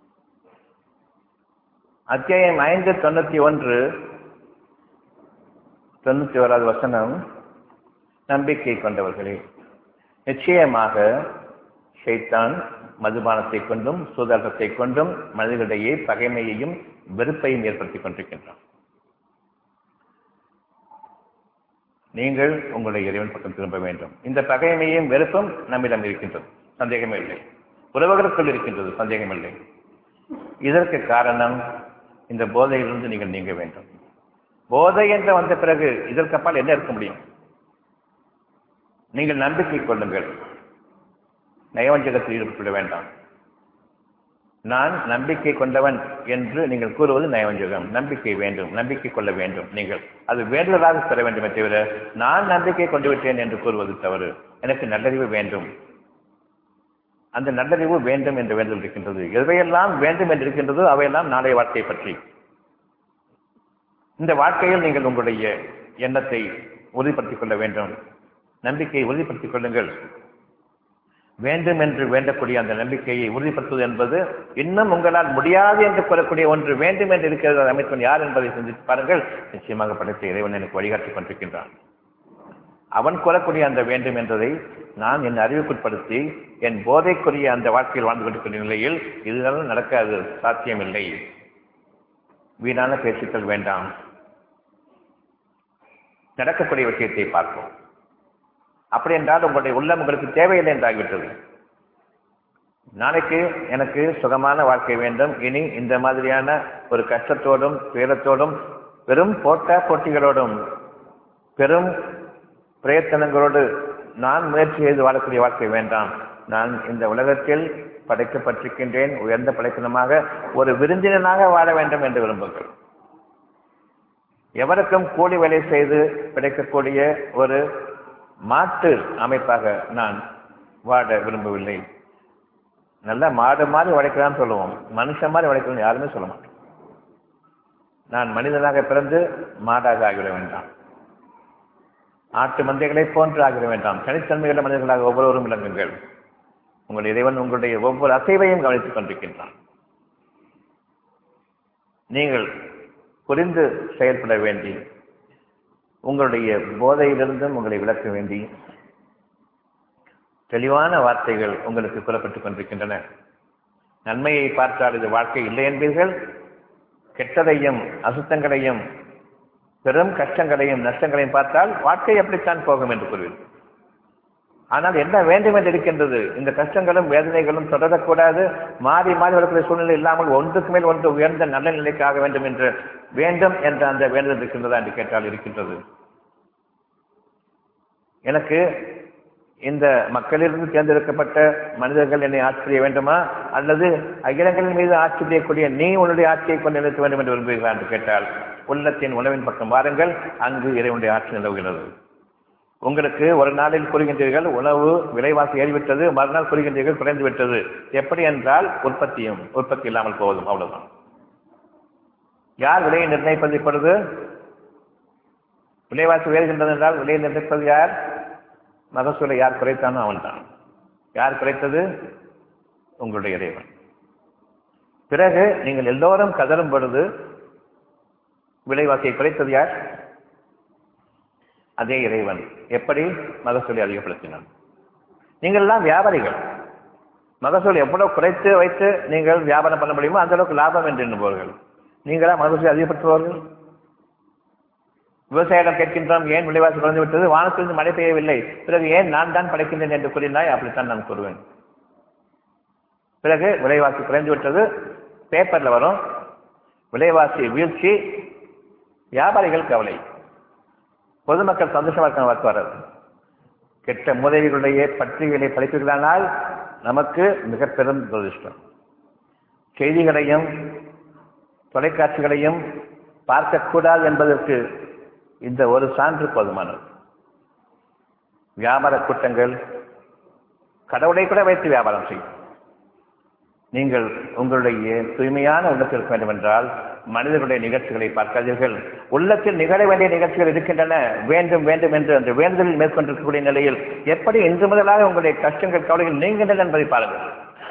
அத்தியாயம் ஐந்து தொண்ணூத்தி ஒன்று தொண்ணூத்தி ஓராவது வசனம் நம்பிக்கை கொண்டவர்களே நிச்சயமாக ஷைத்தான் மதுபானத்தை கொண்டும் சூதாட்டத்தை கொண்டும் மனிதர்களிடையே பகைமையையும் வெறுப்பையும் ஏற்படுத்திக் கொண்டிருக்கின்றான் நீங்கள் உங்களுடைய இறைவன் பக்கம் திரும்ப வேண்டும் இந்த பகைமையும் வெறுப்பும் நம்மிடம் இருக்கின்றது சந்தேகமே இல்லை உறவுகளுக்குள் இருக்கின்றது சந்தேகமில்லை இதற்கு காரணம் இந்த போதையிலிருந்து நீங்கள் நீங்க வேண்டும் போதை என்று வந்த பிறகு இதற்கு அப்பால் என்ன இருக்க முடியும் நீங்கள் நம்பிக்கை கொள்ளுங்கள் நயவஞ்சகத்தில் ஈடுபட வேண்டாம் நான் நம்பிக்கை கொண்டவன் என்று நீங்கள் கூறுவது நயவஞ்சகம் நம்பிக்கை வேண்டும் நம்பிக்கை கொள்ள வேண்டும் நீங்கள் அது வேண்டுதலாக பெற வேண்டுமே தவிர நான் நம்பிக்கை கொண்டு விட்டேன் என்று கூறுவது தவறு எனக்கு நல்லறிவு வேண்டும் அந்த நல்லறிவு வேண்டும் என்று வேண்டுதல் இருக்கின்றது எவையெல்லாம் வேண்டும் என்று இருக்கின்றதோ அவையெல்லாம் நாளைய வாழ்க்கை பற்றி இந்த வாழ்க்கையில் நீங்கள் உங்களுடைய எண்ணத்தை உறுதிப்படுத்திக் கொள்ள வேண்டும் நம்பிக்கையை உறுதிப்படுத்திக் கொள்ளுங்கள் வேண்டும் என்று வேண்டக்கூடிய அந்த நம்பிக்கையை உறுதிப்படுத்துவது என்பது இன்னும் உங்களால் முடியாது என்று கூறக்கூடிய ஒன்று வேண்டும் என்று இருக்கிறது அதை அமைப்பவன் யார் என்பதை சிந்தித்து பாருங்கள் நிச்சயமாக படைத்த இறைவன் எனக்கு வழிகாட்டிக் கொண்டிருக்கின்றான் அவன் கூறக்கூடிய அந்த வேண்டும் என்பதை நான் என் அறிவுக்குட்படுத்தி என் போதைக்குரிய அந்த வாழ்க்கையில் வாழ்ந்து கொண்டிருக்கிற நிலையில் இதுதான் நடக்காது சாத்தியமில்லை வீணான பேச்சுக்கள் வேண்டாம் நடக்கக்கூடிய விஷயத்தை பார்ப்போம் அப்படி என்றால் உங்களுடைய உள்ளம் உங்களுக்கு தேவையில்லை என்றாகிவிட்டது நாளைக்கு எனக்கு சுகமான வாழ்க்கை வேண்டும் இனி இந்த மாதிரியான ஒரு கஷ்டத்தோடும் துயரத்தோடும் பெரும் போட்டா போட்டிகளோடும் பெரும் பிரயத்தனங்களோடு நான் முயற்சி செய்து வாழக்கூடிய வாழ்க்கை வேண்டாம் நான் இந்த உலகத்தில் படைக்கப்பட்டிருக்கின்றேன் உயர்ந்த படைப்பினமாக ஒரு விருந்தினனாக வாழ வேண்டும் என்று விரும்புங்கள் எவருக்கும் கூலி வேலை செய்து கிடைக்கக்கூடிய ஒரு மாட்டு அமைப்பாக நான் வாழ விரும்பவில்லை நல்லா மாடு மாதிரி உழைக்கலாம்னு சொல்லுவோம் மனுஷன் மாதிரி உழைக்கணும் யாருமே சொல்ல மாட்டோம் நான் மனிதனாக பிறந்து மாடாக ஆகிவிட வேண்டாம் ஆட்டு மந்தைகளை போன்று ஆகிட வேண்டாம் தனித்தன்மையுள்ள மனிதர்களாக ஒவ்வொருவரும் விளங்குங்கள் உங்கள் இறைவன் உங்களுடைய ஒவ்வொரு அசைவையும் கவனித்துக் கொண்டிருக்கின்றான் நீங்கள் புரிந்து செயல்பட வேண்டி உங்களுடைய போதையிலிருந்தும் உங்களை விளக்க வேண்டி தெளிவான வார்த்தைகள் உங்களுக்கு கூறப்பட்டுக் கொண்டிருக்கின்றன நன்மையை பார்த்தால் இது வாழ்க்கை இல்லை என்பீர்கள் கெட்டதையும் அசுத்தங்களையும் பெரும் கஷ்டங்களையும் நஷ்டங்களையும் பார்த்தால் வாழ்க்கை எப்படித்தான் போகும் என்று கூறுவீர்கள் ஆனால் என்ன வேண்டும் என்று இருக்கின்றது இந்த கஷ்டங்களும் வேதனைகளும் தொடரக்கூடாது மாறி மாறி வரக்கூடிய சூழ்நிலை இல்லாமல் ஒன்றுக்கு மேல் ஒன்று உயர்ந்த நல்ல நிலைக்கு ஆக வேண்டும் என்று வேண்டும் என்ற அந்த வேண்டுதல் இருக்கின்றதா என்று கேட்டால் இருக்கின்றது எனக்கு இந்த மக்களிலிருந்து தேர்ந்தெடுக்கப்பட்ட மனிதர்கள் என்னை ஆட்சி செய்ய வேண்டுமா அல்லது அகிலங்களின் மீது ஆட்சி செய்யக்கூடிய நீ உன்னுடைய ஆட்சியை கொண்டு நிறுத்த வேண்டும் என்று விரும்புகிறார் என்று கேட்டால் உள்ளத்தின் உணவின் பக்கம் வாருங்கள் அங்கு இறைவனுடைய ஆட்சி நிலவுகிறது உங்களுக்கு ஒரு நாளில் கூறுகின்றீர்கள் உணவு விலைவாசி ஏறிவிட்டது மறுநாள் கூறுகின்றீர்கள் குறைந்து விட்டது எப்படி என்றால் உற்பத்தியும் உற்பத்தி இல்லாமல் போவதும் அவ்வளவுதான் யார் விலையை நிர்ணயிப்பது இப்பொழுது விலைவாசி உயர்கின்றது என்றால் விலையை நிர்ணயிப்பது யார் மகசூலை யார் குறைத்தானோ அவன்தான் யார் குறைத்தது உங்களுடைய இறைவன் பிறகு நீங்கள் எல்லோரும் கதரும் பொழுது விலைவாசியை குறைத்தது யார் அதே இறைவன் எப்படி மகசூலை அதிகப்படுத்தினான் நீங்கள் எல்லாம் வியாபாரிகள் மகசூல் எவ்வளவு குறைத்து வைத்து நீங்கள் வியாபாரம் பண்ண முடியுமோ அந்த அளவுக்கு லாபம் என்று எண்ணுபவர்கள் நீங்களா மகசூலை அதிகப்படுத்துபவர்கள் விவசாயிடம் கேட்கின்றோம் ஏன் விலைவாசி குறைந்து விட்டது வானத்திலிருந்து மழை பெய்யவில்லை பிறகு ஏன் நான் தான் படைக்கின்றேன் என்று கூறினாய் அப்படித்தான் நான் கூறுவேன் பிறகு விலைவாசி குறைந்து விட்டது பேப்பர்ல வரும் விலைவாசி வீழ்ச்சி வியாபாரிகள் கவலை பொதுமக்கள் சந்தோஷமா இருக்க வராது கெட்ட முதலிகளுடைய பத்திரிகைகளை படிப்பீர்களானால் நமக்கு மிக பெரும் துரதிருஷ்டம் செய்திகளையும் தொலைக்காட்சிகளையும் பார்க்கக்கூடாது என்பதற்கு இந்த ஒரு சான்று போதுமானது வியாபார கூட்டங்கள் கடவுளை கூட வைத்து வியாபாரம் செய்யும் நீங்கள் உங்களுடைய தூய்மையான உள்ளத்தில் இருக்க வேண்டும் என்றால் மனிதர்களுடைய நிகழ்ச்சிகளை பார்க்காதீர்கள் உள்ளத்தில் நிகழ வேண்டிய நிகழ்ச்சிகள் இருக்கின்றன வேண்டும் வேண்டும் என்று அந்த வேண்டுதலில் மேற்கொண்டிருக்கக்கூடிய நிலையில் எப்படி இன்று முதலாக உங்களுடைய கஷ்டங்கள் கவலைகள் நீங்கின்றன என்பதை பாருங்கள்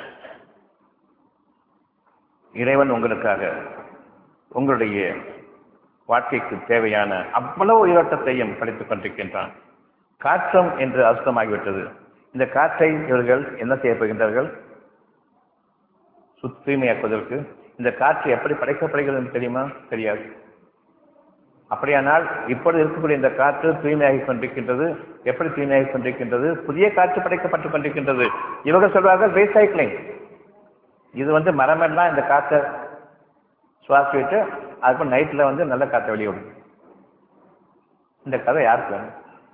இறைவன் உங்களுக்காக உங்களுடைய வாழ்க்கைக்கு தேவையான அவ்வளவு உயிரோட்டத்தையும் படித்துக் கொண்டிருக்கின்றான் காற்றம் என்று அசுத்தமாகிவிட்டது இந்த காற்றை இவர்கள் என்ன செய்ய போகின்றார்கள் தூய்மையாக்குவதற்கு இந்த காற்று எப்படி படைக்கப்படுகிறது என்று தெரியுமா தெரியாது அப்படியானால் இப்பொழுது இருக்கக்கூடிய இந்த காற்று தூய்மையாகி கொண்டிருக்கின்றது எப்படி தூய்மையாகி கொண்டிருக்கின்றது புதிய காற்று படைக்கப்பட்டுக் கொண்டிருக்கின்றது இவர்கள் சொல்வார்கள் ரீசைக்ளிங் இது வந்து மரமெல்லாம் இந்த காற்றை சுவாசிவிட்டு அதுக்கு நைட்டில் வந்து நல்ல காற்றை வெளியே விடும் இந்த கதை யாருக்கு வேணும்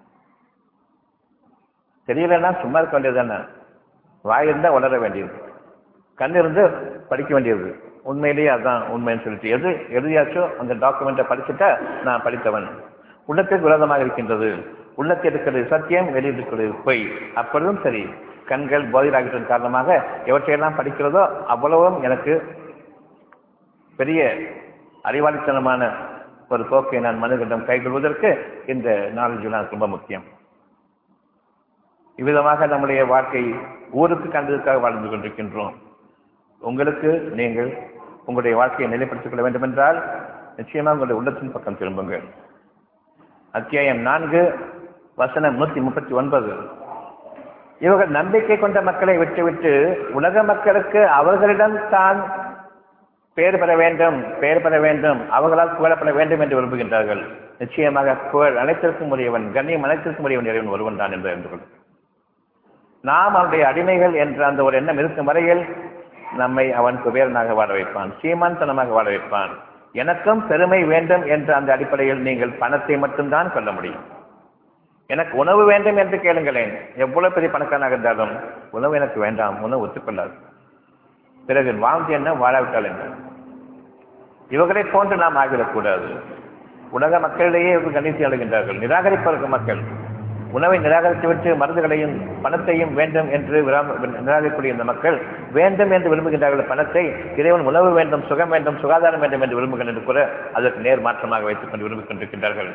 தெரியலன்னா சும்மா இருக்க வேண்டியது தானே வாய் இருந்தால் வளர வேண்டியது கண் இருந்து படிக்க வேண்டியது உண்மையிலேயே அதுதான் உண்மைன்னு சொல்லிட்டு எது எழுதியாச்சோ அந்த டாக்குமெண்ட்டை படிச்சுட்டா நான் படித்தவன் உள்ளத்துக்கு விரோதமாக இருக்கின்றது உள்ளத்தில் இருக்கிறது சத்தியம் வெளியில் இருக்கிறது பொய் அப்பொழுதும் சரி கண்கள் போதையிலாகிட்டதன் காரணமாக எவற்றையெல்லாம் படிக்கிறதோ அவ்வளவும் எனக்கு பெரிய அறிவாளித்தனமான ஒரு போக்கை நான் மனிதர்களிடம் கைகொள்வதற்கு இந்த நாலேஜ் எனக்கு ரொம்ப முக்கியம் இவ்விதமாக நம்முடைய வாழ்க்கை ஊருக்கு கண்டதற்காக வாழ்ந்து கொண்டிருக்கின்றோம் உங்களுக்கு நீங்கள் உங்களுடைய வாழ்க்கையை நிலைப்படுத்திக் கொள்ள வேண்டும் என்றால் நிச்சயமாக உங்களுடைய உள்ளத்தின் பக்கம் திரும்புங்கள் அத்தியாயம் நான்கு வசனம் நூத்தி முப்பத்தி ஒன்பது இவர்கள் நம்பிக்கை கொண்ட மக்களை விட்டுவிட்டு உலக மக்களுக்கு அவர்களிடம் தான் பெயர் பெற வேண்டும் பெயர் பெற வேண்டும் அவர்களால் புகழப்பட வேண்டும் என்று விரும்புகின்றார்கள் நிச்சயமாக புகழ் அனைத்திற்கும் உரியவன் கண்ணியம் அனைத்திற்கும் உரியவன் இறைவன் ஒருவன் தான் என்று அறிந்து கொள்ளும் நாம் அவனுடைய அடிமைகள் என்ற அந்த ஒரு எண்ணம் இருக்கும் வரையில் நம்மை அவன் குபேரனாக வாழ வைப்பான் சீமான்தனமாக வாழ வைப்பான் எனக்கும் பெருமை வேண்டும் என்ற அந்த அடிப்படையில் நீங்கள் பணத்தை மட்டும்தான் கொள்ள முடியும் எனக்கு உணவு வேண்டும் என்று கேளுங்களேன் எவ்வளவு பெரிய பணக்காரனாக இருந்தாலும் உணவு எனக்கு வேண்டாம் உணவு ஒத்துக்கொள்ளாது பிறகு வாழ்ந்து என்ன வாழாவிட்டால் என்ன இவர்களை போன்று நாம் ஆகிவிடக்கூடாது உலக மக்களிடையே இவர்கள் கணித்து அழுகின்றார்கள் நிராகரிப்பவர்கள் மக்கள் உணவை நிராகரித்துவிட்டு மருந்துகளையும் பணத்தையும் வேண்டும் என்று விராம- நிராகரிக்கக்கூடிய இந்த மக்கள் வேண்டும் என்று விரும்புகின்றார்கள் பணத்தை இறைவன் உணவு வேண்டும் சுகம் வேண்டும் சுகாதாரம் வேண்டும் என்று விரும்புகின்ற என்று கூட அதற்கு நேர் மாற்றமாக வைத்துக் கொண்டு விரும்பிக் கொண்டிருக்கின்றார்கள்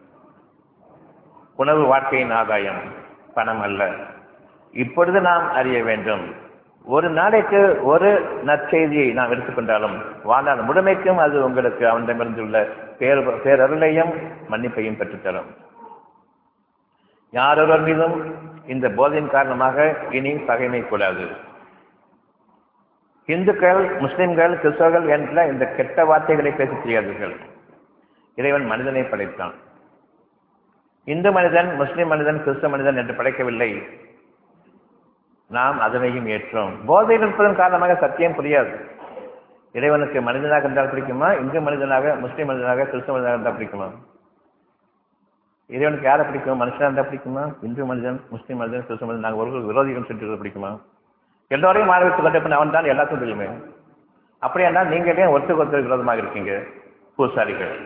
உணவு வாழ்க்கையின் ஆதாயம் பணம் அல்ல இப்பொழுது நாம் அறிய வேண்டும் ஒரு நாளைக்கு ஒரு நற்செய்தியை நாம் எடுத்துக்கொண்டாலும் வாழ்நாள் முழுமைக்கும் அது உங்களுக்கு அவனிடமிருந்துள்ள பேர் பேரருளையும் மன்னிப்பையும் பெற்றுத்தரும் யாரொருவர் மீதும் இந்த போதையின் காரணமாக இனி பகைமை கூடாது இந்துக்கள் முஸ்லிம்கள் கிறிஸ்தவர்கள் என்ற இந்த கெட்ட வார்த்தைகளை பேசத் தெரியாதீர்கள் இறைவன் மனிதனை படைத்தான் இந்து மனிதன் முஸ்லிம் மனிதன் கிறிஸ்தவ மனிதன் என்று படைக்கவில்லை நாம் அதனையும் ஏற்றோம் போதையில் இருப்பதன் காரணமாக சத்தியம் புரியாது இறைவனுக்கு மனிதனாக இருந்தால் பிடிக்குமா இந்து மனிதனாக முஸ்லிம் மனிதனாக கிறிஸ்தவ மனிதனாக இருந்தால் பிடிக்குமா இறைவனுக்கு யாரை பிடிக்கும் மனுஷனா இருந்தால் பிடிக்குமா இந்து மனிதன் முஸ்லிம் மனிதன் கிறிஸ்தவ மனிதன் நாங்கள் ஒரு விரோதிகள் சொல்லிட்டு பிடிக்குமா எல்லோரையும் மாற வைத்துக் கொண்டிருப்ப அவன் தான் எல்லாத்தையும் தெரியுமே அப்படியானா நீங்களே ஒருத்தருக்கு ஒருத்தர் விரோதமாக இருக்கீங்க பூசாரிகள்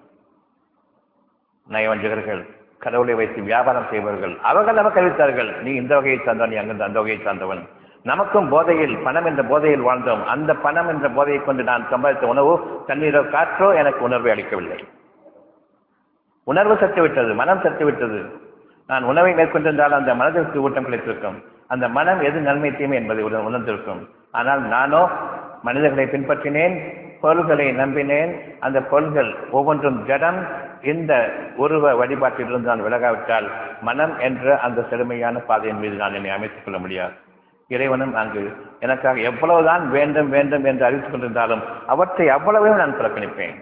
நயவஞ்சகர்கள் கடவுளை வைத்து வியாபாரம் செய்பவர்கள் அவர்கள் நமக்கு அறிவித்தார்கள் நீ இந்த வகையை சார்ந்தவன் நீ அங்கிருந்து அந்த வகையை சார்ந்தவன் நமக்கும் போதையில் பணம் என்ற போதையில் வாழ்ந்தோம் அந்த பணம் என்ற போதையை கொண்டு நான் சம்பாதித்த உணவு தண்ணீரோ காற்றோ எனக்கு உணர்வை அளிக்கவில்லை உணர்வு சத்து விட்டது மனம் சத்து விட்டது நான் உணவை மேற்கொண்டிருந்தால் அந்த மனதிற்கு ஊட்டம் கிடைத்திருக்கும் அந்த மனம் எது நன்மை தீமை என்பதை உணர்- உணர்ந்திருக்கும் ஆனால் நானோ மனிதர்களை பின்பற்றினேன் பொருள்களை நம்பினேன் அந்த பொருள்கள் ஒவ்வொன்றும் ஜடம் இந்த உருவ வழிபாட்டிலிருந்து நான் விலகாவிட்டால் மனம் என்ற அந்த செழுமையான பாதையின் மீது நான் என்னை அமைத்துக் கொள்ள முடியாது இறைவனும் அங்கு எனக்காக எவ்வளவுதான் வேண்டும் வேண்டும் என்று அறிவித்துக் கொண்டிருந்தாலும் அவற்றை அவ்வளவையும் நான் புறக்கணிப்பேன்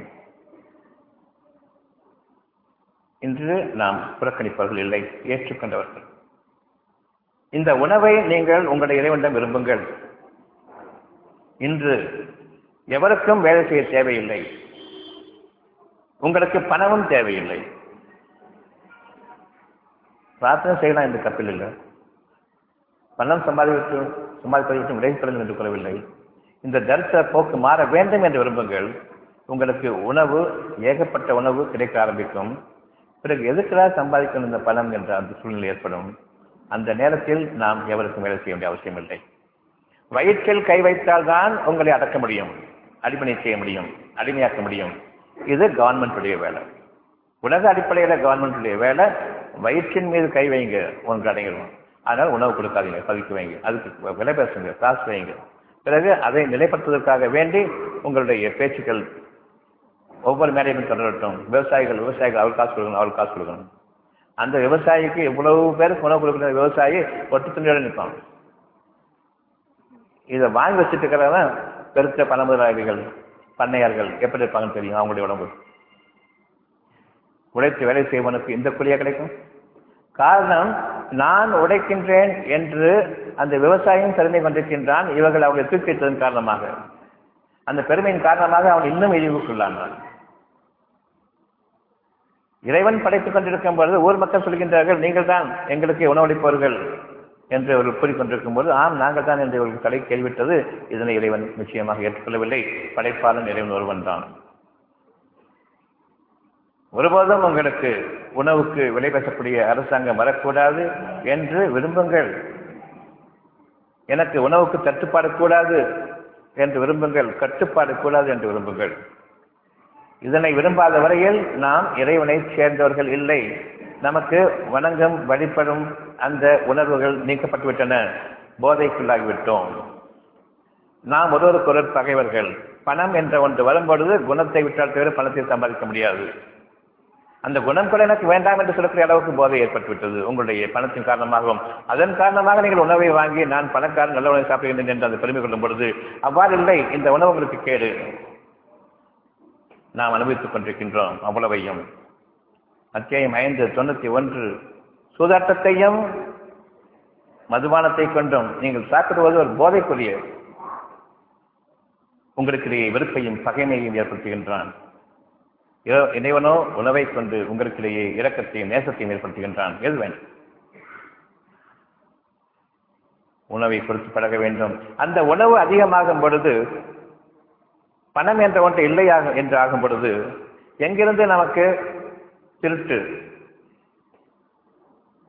இன்று நாம் புறக்கணிப்பவர்கள் இல்லை ஏற்றுக்கொண்டவர்கள் இந்த உணவை நீங்கள் உங்களுடைய இறைவனிடம் விரும்புங்கள் இன்று எவருக்கும் வேலை செய்ய தேவையில்லை உங்களுக்கு பணமும் தேவையில்லை பிரார்த்தனை செய்யலாம் என்று தப்பில் இல்லை பணம் சம்பாதித்து சம்பாதிப்பதை விட்டு விலகிக் கொள்ளுங்கள் என்று கூறவில்லை இந்த தரிசன போக்கு மாற வேண்டும் என்று விரும்புங்கள் உங்களுக்கு உணவு ஏகப்பட்ட உணவு கிடைக்க ஆரம்பிக்கும் பிறகு எதுக்குதான் சம்பாதிக்கணும் இந்த பணம் என்ற அந்த சூழ்நிலை ஏற்படும் அந்த நேரத்தில் நாம் எவருக்கும் வேலை செய்ய வேண்டிய அவசியம் இல்லை வயிற்றில் கை வைத்தால்தான் உங்களை அடக்க முடியும் அடிப்படை செய்ய முடியும் அடிமையாக்க முடியும் இது கவர்மெண்ட்டுடைய வேலை உலக அடிப்படையில் கவர்மெண்ட்டுடைய வேலை வயிற்றின் மீது கை வைங்க உங்களுக்கு அடைஞ்சிடும் அதனால் உணவு கொடுக்காதீங்க பதுக்கி வைங்க அதுக்கு விலை பேசுங்க காசு வைங்க பிறகு அதை நிலைப்படுத்துவதற்காக வேண்டி உங்களுடைய பேச்சுக்கள் ஒவ்வொரு மேடையும் தொடரட்டும் விவசாயிகள் விவசாயிகள் அவர் காசு கொடுக்கணும் அவர் காசு கொடுக்கணும் அந்த விவசாயிக்கு இவ்வளவு பேருக்கு உணவு கொடுக்குற விவசாயி ஒட்டு துணியோட நிற்பான் இதை வாங்கி வச்சுட்டு இருக்கிறவன் பெருத்த பண முதலாளிகள் பண்ணையார்கள் எப்படி இருப்பாங்கன்னு தெரியும் அவங்களுடைய உடம்பு உழைத்து வேலை செய்வனுக்கு இந்த கூலியா கிடைக்கும் காரணம் நான் உடைக்கின்றேன் என்று அந்த விவசாயியும் பெருமை கொண்டிருக்கின்றான் இவர்கள் அவர்களை தூக்கி வைத்ததன் காரணமாக அந்த பெருமையின் காரணமாக அவன் இன்னும் இழிவுக்குள்ளானான் இறைவன் படைத்துக் கொண்டிருக்கும் பொழுது ஊர் மக்கள் சொல்கின்றார்கள் நீங்கள் தான் எங்களுக்கு உணவளிப்பவர்கள் என்று அவர்கள் கூறிக்கொண்டிருக்கும் போது ஆம் நாங்கள் தான் என்று இவர்கள் தலை கேள்விட்டது இதனை இறைவன் நிச்சயமாக ஏற்றுக்கொள்ளவில்லை படைப்பாளன் இறைவன் ஒருவன் தான் ஒருபோதும் உங்களுக்கு உணவுக்கு விலை பேசக்கூடிய அரசாங்கம் வரக்கூடாது என்று விரும்புங்கள் எனக்கு உணவுக்கு தட்டுப்பாடு கூடாது என்று விரும்புங்கள் கட்டுப்பாடு கூடாது என்று விரும்புங்கள் இதனை விரும்பாத வரையில் நாம் இறைவனை சேர்ந்தவர்கள் இல்லை நமக்கு வணங்கும் வழிபடும் அந்த உணர்வுகள் நீக்கப்பட்டுவிட்டன போதைக்குள்ளாகிவிட்டோம் நாம் ஒருவருக்கொருவர் பகைவர்கள் பணம் என்ற ஒன்று வரும்பொழுது குணத்தை விட்டால் தவிர பணத்தை சம்பாதிக்க முடியாது அந்த குணம் கூட எனக்கு வேண்டாம் என்று சொல்லக்கூடிய அளவுக்கு போதை ஏற்பட்டுவிட்டது உங்களுடைய பணத்தின் காரணமாகவும் அதன் காரணமாக நீங்கள் உணவை வாங்கி நான் பணக்காரன் நல்ல உணவை சாப்பிடுகின்றேன் என்று அந்த பெருமை கொள்ளும் பொழுது அவ்வாறு இல்லை இந்த உணவு உங்களுக்கு கேடு நாம் அனுபவித்துக் கொண்டிருக்கின்றோம் அவ்வளவையும் அத்தியாயம் ஐந்து தொண்ணூத்தி ஒன்று சூதாட்டத்தையும் மதுபானத்தை கொண்டும் நீங்கள் சாப்பிடுவது ஒரு போதைக்குரிய உங்களுக்கிடையே வெறுப்பையும் பகைமையையும் ஏற்படுத்துகின்றான் இறை- இறைவனோ உணவை கொண்டு உங்களுக்கிடையே இரக்கத்தையும் நேசத்தையும் ஏற்படுத்துகின்றான் எது வேண்டும் உணவை கொடுத்து பழக வேண்டும் அந்த உணவு அதிகமாகும் பொழுது பணம் என்ற ஒன்று இல்லையாக என்று ஆகும் பொழுது எங்கிருந்து நமக்கு திருட்டு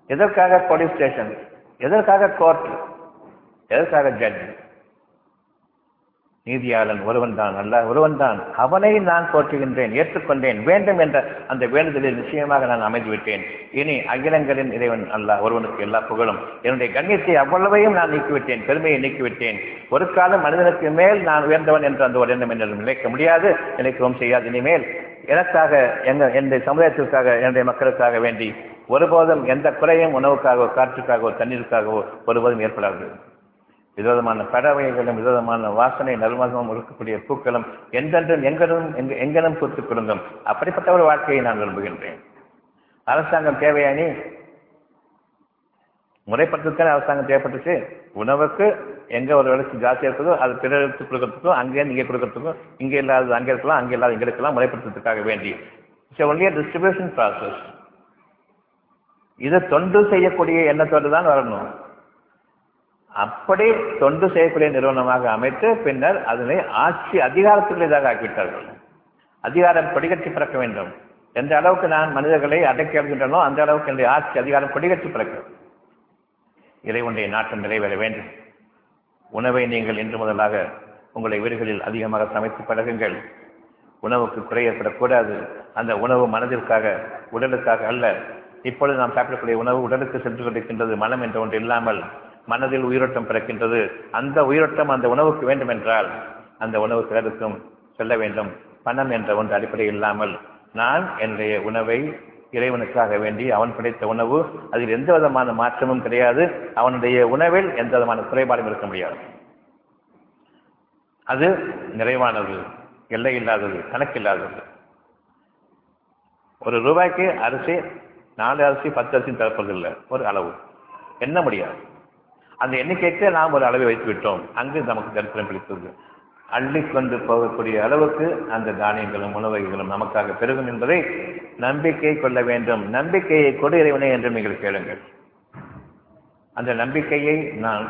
எதற்காக போலீஸ் ஸ்டேஷன் எதற்காக கோர்ட் எதற்காக ஜட்ஜ் நீதியாளன் ஒருவன் தான் அல்ல ஒருவன் தான் அவனை நான் போற்றுகின்றேன் ஏற்றுக்கொண்டேன் வேண்டும் என்ற அந்த வேண்டுதலில் நிச்சயமாக நான் அமைந்துவிட்டேன் இனி அகிலங்களின் இறைவன் அல்ல ஒருவனுக்கு எல்லா புகழும் என்னுடைய கண்ணியத்தை அவ்வளவையும் நான் நீக்கிவிட்டேன் பெருமையை நீக்கிவிட்டேன் ஒரு காலம் மனிதனுக்கு மேல் நான் உயர்ந்தவன் என்ற அந்த ஒரு எண்ணம் என்னிடம் நிலைக்க முடியாது நினைக்கவும் செய்யாது இனிமேல் எனக்காக எங்க என்னுடைய சமுதாயத்திற்காக என்னுடைய மக்களுக்காக வேண்டி ஒருபோதும் எந்த குறையும் உணவுக்காகவோ காற்றுக்காகவோ தண்ணீருக்காகவோ ஒருபோதும் ஏற்படாது விதவிதமான பறவைகளும் விதவிதமான வாசனை நல்மகமும் இருக்கக்கூடிய பூக்களும் எந்தென்றும் எங்கனும் எங்க எங்கனும் பூத்துக் கொடுங்கும் அப்படிப்பட்ட ஒரு வாழ்க்கையை நான் விரும்புகின்றேன் அரசாங்கம் தேவையானி முறைப்படுத்துக்கான அரசாங்கம் தேவைப்பட்டுச்சு உணவுக்கு எங்க ஒரு வேலைக்கு ஜாஸ்தியா இருக்குதோ அது பிறருக்கு கொடுக்கறதுக்கும் அங்கே இங்கே கொடுக்கறதுக்கும் இங்கே இல்லாதது அங்கே இருக்கலாம் அங்கே இல்லாத இங்கே இருக்கலாம் முறைப்படுத்துறதுக்காக வேண்டி இட்ஸ் ஒன்லி டிஸ்ட்ரிபியூஷன் ப்ராசஸ் இதை தொண்டு செய்யக்கூடிய எண்ணத்தோடு தான் வரணும் அப்படி தொண்டு செய்யக்கூடிய நிறுவனமாக அமைத்து பின்னர் அதனை ஆட்சி அதிகாரத்துக்குரியதாக ஆக்கிவிட்டார்கள் அதிகாரம் கொடிகட்டி பிறக்க வேண்டும் எந்த அளவுக்கு நான் மனிதர்களை அடக்கி வருகின்றனோ அந்த அளவுக்கு என்னுடைய ஆட்சி அதிகாரம் கொடிகட்டி பிறக்கும் இறைவனுடைய நாட்டம் நிறைவேற வேண்டும் உணவை நீங்கள் இன்று முதலாக உங்களுடைய வீடுகளில் அதிகமாக சமைத்து பழகுங்கள் உணவுக்கு குறை ஏற்படக்கூடாது அந்த உணவு மனதிற்காக உடலுக்காக அல்ல இப்பொழுது நாம் சாப்பிடக்கூடிய உணவு உடலுக்கு சென்று கொண்டிருக்கின்றது மனம் என்ற ஒன்று இல்லாமல் மனதில் உயிரோட்டம் பிறக்கின்றது அந்த உயிரோட்டம் அந்த உணவுக்கு வேண்டும் என்றால் அந்த உணவு பிறருக்கும் செல்ல வேண்டும் பணம் என்ற ஒன்று அடிப்படை இல்லாமல் நான் என்னுடைய உணவை இறைவனுக்காக வேண்டி அவன் படைத்த உணவு அதில் எந்த விதமான மாற்றமும் கிடையாது அவனுடைய உணவில் எந்த விதமான குறைபாடும் இருக்க முடியாது அது நிறைவானது எல்லை இல்லாதது கணக்கில்லாதது ஒரு ரூபாய்க்கு அரிசி நாலு அரிசி பத்து அரிசி தரப்பதில்லை ஒரு அளவு எண்ண முடியாது அந்த எண்ணிக்கைக்கு நாம் ஒரு அளவை வைத்து விட்டோம் அங்கு நமக்கு தரிசனம் பிடித்தது அள்ளிக்கொண்டு போகக்கூடிய அளவுக்கு அந்த தானியங்களும் உணவுகளும் நமக்காக பெருகும் என்பதை நம்பிக்கை கொள்ள வேண்டும் நம்பிக்கையை கொடு இறைவனே என்று நீங்கள் கேளுங்கள் அந்த நம்பிக்கையை நான்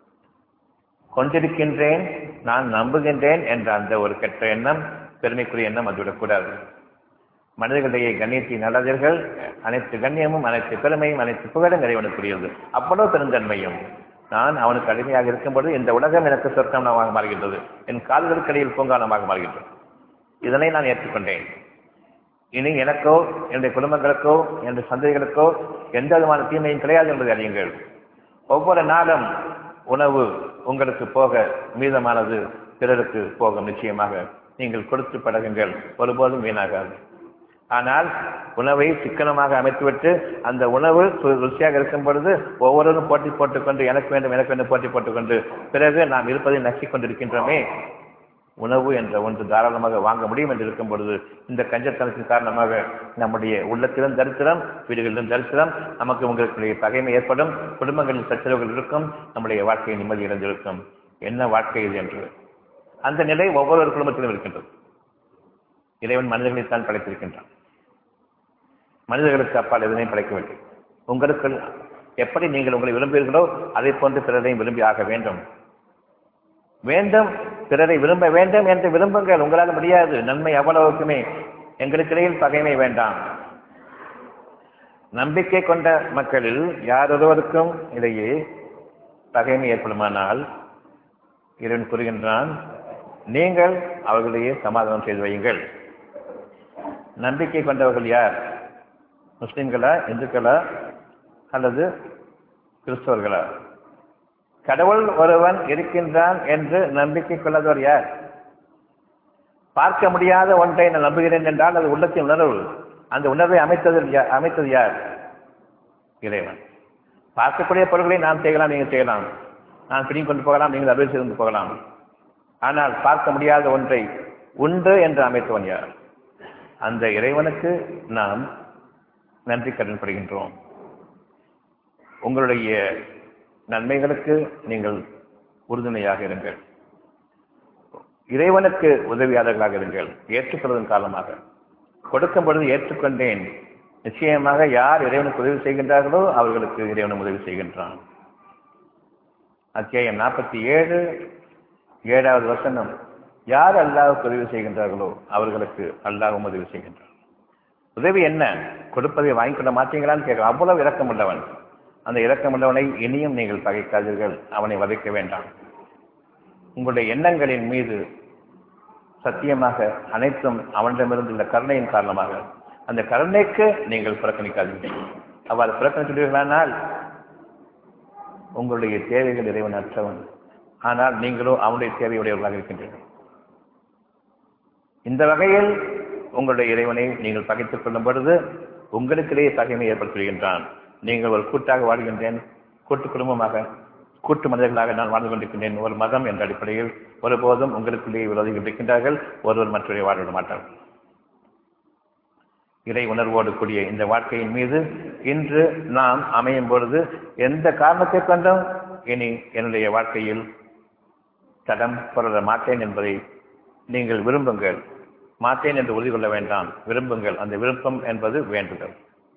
கொண்டிருக்கின்றேன் நான் நம்புகின்றேன் என்ற அந்த ஒரு கெட்ட எண்ணம் பெருமைக்குரிய எண்ணம் வந்துவிடக்கூடாது மனிதர்களிடையே கண்ணியத்தின் நல்லதர்கள் அனைத்து கண்ணியமும் அனைத்து பெருமையும் அனைத்து புகழும் இறைவனுக்குரியது அவ்வளவு பெருந்தன்மையும் நான் அவனுக்கு அடிமையாக இருக்கும்போது இந்த உலகம் எனக்கு சொர்க்கமாக மாறுகின்றது என் கால்களுக்கடியில் பூங்கானமாக மாறுகின்றது இதனை நான் ஏற்றுக்கொண்டேன் இனி எனக்கோ என்னுடைய குடும்பங்களுக்கோ என்னுடைய சந்தைகளுக்கோ எந்த விதமான தீமையும் கிடையாது என்பதை அறியுங்கள் ஒவ்வொரு நாளும் உணவு உங்களுக்கு போக மீதமானது பிறருக்கு போகும் நிச்சயமாக நீங்கள் கொடுத்து பழகுங்கள் ஒருபோதும் வீணாகாது ஆனால் உணவை சிக்கனமாக அமைத்துவிட்டு அந்த உணவு ருசியாக இருக்கும் பொழுது ஒவ்வொருவரும் போட்டி போட்டுக்கொண்டு எனக்கு வேண்டும் எனக்கு வேண்டும் போட்டி போட்டுக்கொண்டு பிறகு நாம் இருப்பதை நக்கிக் கொண்டிருக்கின்றோமே உணவு என்ற ஒன்று தாராளமாக வாங்க முடியும் என்று இருக்கும் பொழுது இந்த கஞ்சத்தனத்தின் காரணமாக நம்முடைய உள்ளத்திலும் தரித்திரம் வீடுகளிலும் தரித்திரம் நமக்கு உங்களுக்கு பகைமை ஏற்படும் குடும்பங்களில் சச்சரவுகள் இருக்கும் நம்முடைய வாழ்க்கை நிம்மதி இழந்திருக்கும் என்ன வாழ்க்கை இது என்று அந்த நிலை ஒவ்வொரு குடும்பத்திலும் இருக்கின்றது இறைவன் மனிதர்களைத்தான் படைத்திருக்கின்றான் மனிதர்களுக்கு அப்பால் எதனையும் படைக்கவில்லை உங்களுக்கு எப்படி நீங்கள் உங்களை விரும்புகிறீர்களோ அதை போன்று பிறரையும் விரும்பி ஆக வேண்டும் வேண்டும் பிறரை விரும்ப வேண்டும் என்று விரும்புங்கள் உங்களால் முடியாது நன்மை அவ்வளவுக்குமே எங்களுக்கிடையில் பகைமை வேண்டாம் நம்பிக்கை கொண்ட மக்களில் யாரொருவருக்கும் இடையே பகைமை ஏற்படுமானால் இறைவன் கூறுகின்றான் நீங்கள் அவர்களிடையே சமாதானம் செய்து வையுங்கள் நம்பிக்கை கொண்டவர்கள் யார் முஸ்லிம்களா இந்துக்களா அல்லது கிறிஸ்தவர்களா கடவுள் ஒருவன் இருக்கின்றான் என்று நம்பிக்கை கொள்ளாதவர் யார் பார்க்க முடியாத ஒன்றை நான் நம்புகிறேன் என்றால் அது உள்ளத்தின் உணர்வு அந்த உணர்வை அமைத்தது அமைத்தது யார் இறைவன் பார்க்கக்கூடிய பொருட்களை நாம் செய்யலாம் நீங்கள் செய்யலாம் நான் பிடிங்கி கொண்டு போகலாம் நீங்கள் அறுவை செய்து போகலாம் ஆனால் பார்க்க முடியாத ஒன்றை உண்டு என்று அமைத்தவன் யார் அந்த இறைவனுக்கு நாம் நன்றி கடன்படுகின்றோம் உங்களுடைய நன்மைகளுக்கு நீங்கள் உறுதுணையாக இருங்கள் இறைவனுக்கு உதவியாளர்களாக இருங்கள் ஏற்றுக்கொள்வதன் காரணமாக கொடுக்கும் பொழுது ஏற்றுக்கொண்டேன் நிச்சயமாக யார் இறைவனுக்கு உதவி செய்கின்றார்களோ அவர்களுக்கு இறைவனும் உதவி செய்கின்றான் அத்தியாயம் நாற்பத்தி ஏழு ஏழாவது வசனம் யார் அல்லாவுக்கு உதவி செய்கின்றார்களோ அவர்களுக்கு அல்லாவும் உதவி செய்கின்றான் உதவி என்ன கொடுப்பதை வாங்கிக் கொள்ள மாட்டீங்களான்னு கேட்க அவ்வளவு இரக்கம் உள்ளவன் அந்த இரக்கம் உள்ளவனை இனியும் நீங்கள் பகைக்காதீர்கள் அவனை வதைக்க வேண்டாம் உங்களுடைய எண்ணங்களின் மீது சத்தியமாக அனைத்தும் அவனிடமிருந்து உள்ள கருணையின் காரணமாக அந்த கருணைக்கு நீங்கள் புறக்கணிக்காதீர்கள் அவ்வாறு புறக்கணிக்கிறீர்களானால் உங்களுடைய தேவைகள் இறைவன் அற்றவன் ஆனால் நீங்களோ அவனுடைய தேவையுடையவர்களாக இருக்கின்றீர்கள் இந்த வகையில் உங்களுடைய இறைவனை நீங்கள் பகைத்துக் கொள்ளும் பொழுது உங்களுக்கிடையே பகைமை ஏற்படுத்துகின்றான் நீங்கள் ஒரு கூட்டாக வாழ்கின்றேன் கூட்டு குடும்பமாக கூட்டு மனிதர்களாக நான் வாழ்ந்து கொண்டிருக்கின்றேன் ஒரு மதம் என்ற அடிப்படையில் ஒருபோதும் உங்களுக்குள்ளேயே விரோதிகள் இருக்கின்றார்கள் ஒருவர் மற்றவரை வாழவிட மாட்டார்கள் இறை உணர்வோடு கூடிய இந்த வாழ்க்கையின் மீது இன்று நாம் அமையும் பொழுது எந்த காரணத்தை கொண்டும் இனி என்னுடைய வாழ்க்கையில் தடம் புரள மாட்டேன் என்பதை நீங்கள் விரும்புங்கள் மாட்டேன் என்று உறுதி கொள்ள வேண்டாம் விரும்புங்கள் அந்த விருப்பம் என்பது வேண்டுதல்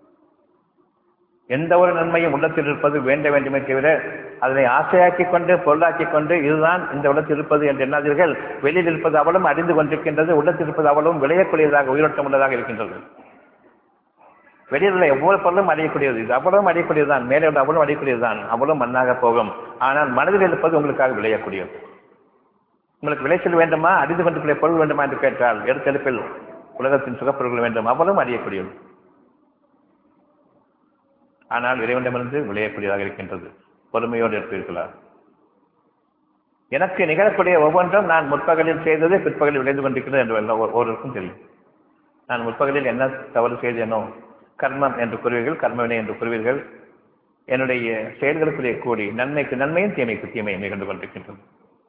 எந்த ஒரு நன்மையும் உள்ளத்தில் இருப்பது வேண்ட வேண்டுமே தவிர அதனை ஆசையாக்கிக் கொண்டு பொருளாக்கிக் கொண்டு இதுதான் இந்த உள்ளத்தில் இருப்பது என்று எண்ணாதீர்கள் வெளியில் இருப்பது அவளும் அறிந்து கொண்டிருக்கின்றது உள்ளத்தில் இருப்பது அவளும் விளையக்கூடியதாக உயிரோட்டம் உள்ளதாக இருக்கின்றது வெளியில் உள்ள ஒவ்வொரு பொருளும் அடையக்கூடியது இது அவ்வளவும் அடையக்கூடியதுதான் மேலே உள்ள அவளும் அடையக்கூடியதுதான் அவளும் மண்ணாக போகும் ஆனால் மனதில் இருப்பது உங்களுக்காக விளையக்கூடியது உங்களுக்கு விளைச்சல் வேண்டுமா அறிந்து கொண்டிருக்கிற பொருள் வேண்டுமா என்று கேட்டால் எடுத்தெடுப்பில் உலகத்தின் சுகப்பொருள்கள் வேண்டும் அவளும் அறியக்கூடியது ஆனால் இறைவனிடமிருந்து விளையக்கூடியதாக இருக்கின்றது பொறுமையோடு இருப்பீர்களா எனக்கு நிகழக்கூடிய ஒவ்வொன்றும் நான் முற்பகலில் செய்தது பிற்பகலில் விளைந்து கொண்டிருக்கிறது என்று எல்லாம் ஒவ்வொருவருக்கும் தெரியும் நான் முற்பகலில் என்ன தவறு செய்தேனோ கர்மம் என்று கூறுவீர்கள் கர்மவினை என்று கூறுவீர்கள் என்னுடைய செயல்களுக்குள்ளே கூடி நன்மைக்கு நன்மையும் தீமைக்கு தீமையும் நிகழ்ந்து கொண்டிருக்கின்றது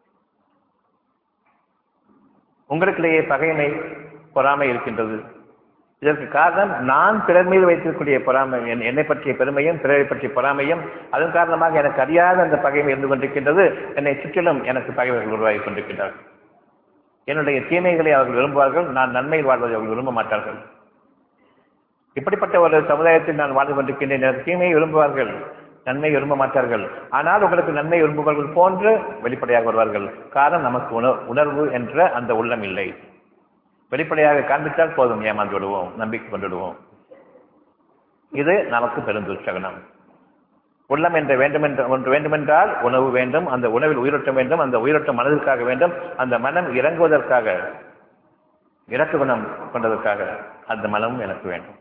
உங்களுக்கிடையே பகைமை பொறாமை இருக்கின்றது இதற்கு காரணம் நான் பிறர் மீது வைத்திருக்கக்கூடிய பொறாமை என்னை பற்றிய பெருமையும் பிறரை பற்றிய பொறாமையும் அதன் காரணமாக எனக்கு அறியாத அந்த பகைமை இருந்து கொண்டிருக்கின்றது என்னை சுற்றிலும் எனக்கு பகைவர்கள் உருவாகி கொண்டிருக்கின்றார்கள் என்னுடைய தீமைகளை அவர்கள் விரும்புவார்கள் நான் நன்மையில் வாழ்வதை அவர்கள் விரும்ப மாட்டார்கள் இப்படிப்பட்ட ஒரு சமுதாயத்தில் நான் வாழ்ந்து கொண்டிருக்கின்றேன் எனக்கு தீமையை விரும்புவார்கள் நன்மை விரும்ப மாட்டார்கள் ஆனால் உங்களுக்கு நன்மை விரும்புபவர்கள் போன்று வெளிப்படையாக வருவார்கள் காரணம் நமக்கு உணர்வு என்ற அந்த உள்ளம் இல்லை வெளிப்படையாக காண்பித்தால் போதும் ஏமாந்து விடுவோம் நம்பிக்கை கொண்டு விடுவோம் இது நமக்கு பெருந்துச்சகனம் உள்ளம் என்ற வேண்டும் என்ற ஒன்று வேண்டுமென்றால் உணவு வேண்டும் அந்த உணவில் உயிரோட்டம் வேண்டும் அந்த உயிரோட்டம் மனதிற்காக வேண்டும் அந்த மனம் இறங்குவதற்காக இறக்கு குணம் கொண்டதற்காக அந்த மனமும் எனக்கு வேண்டும்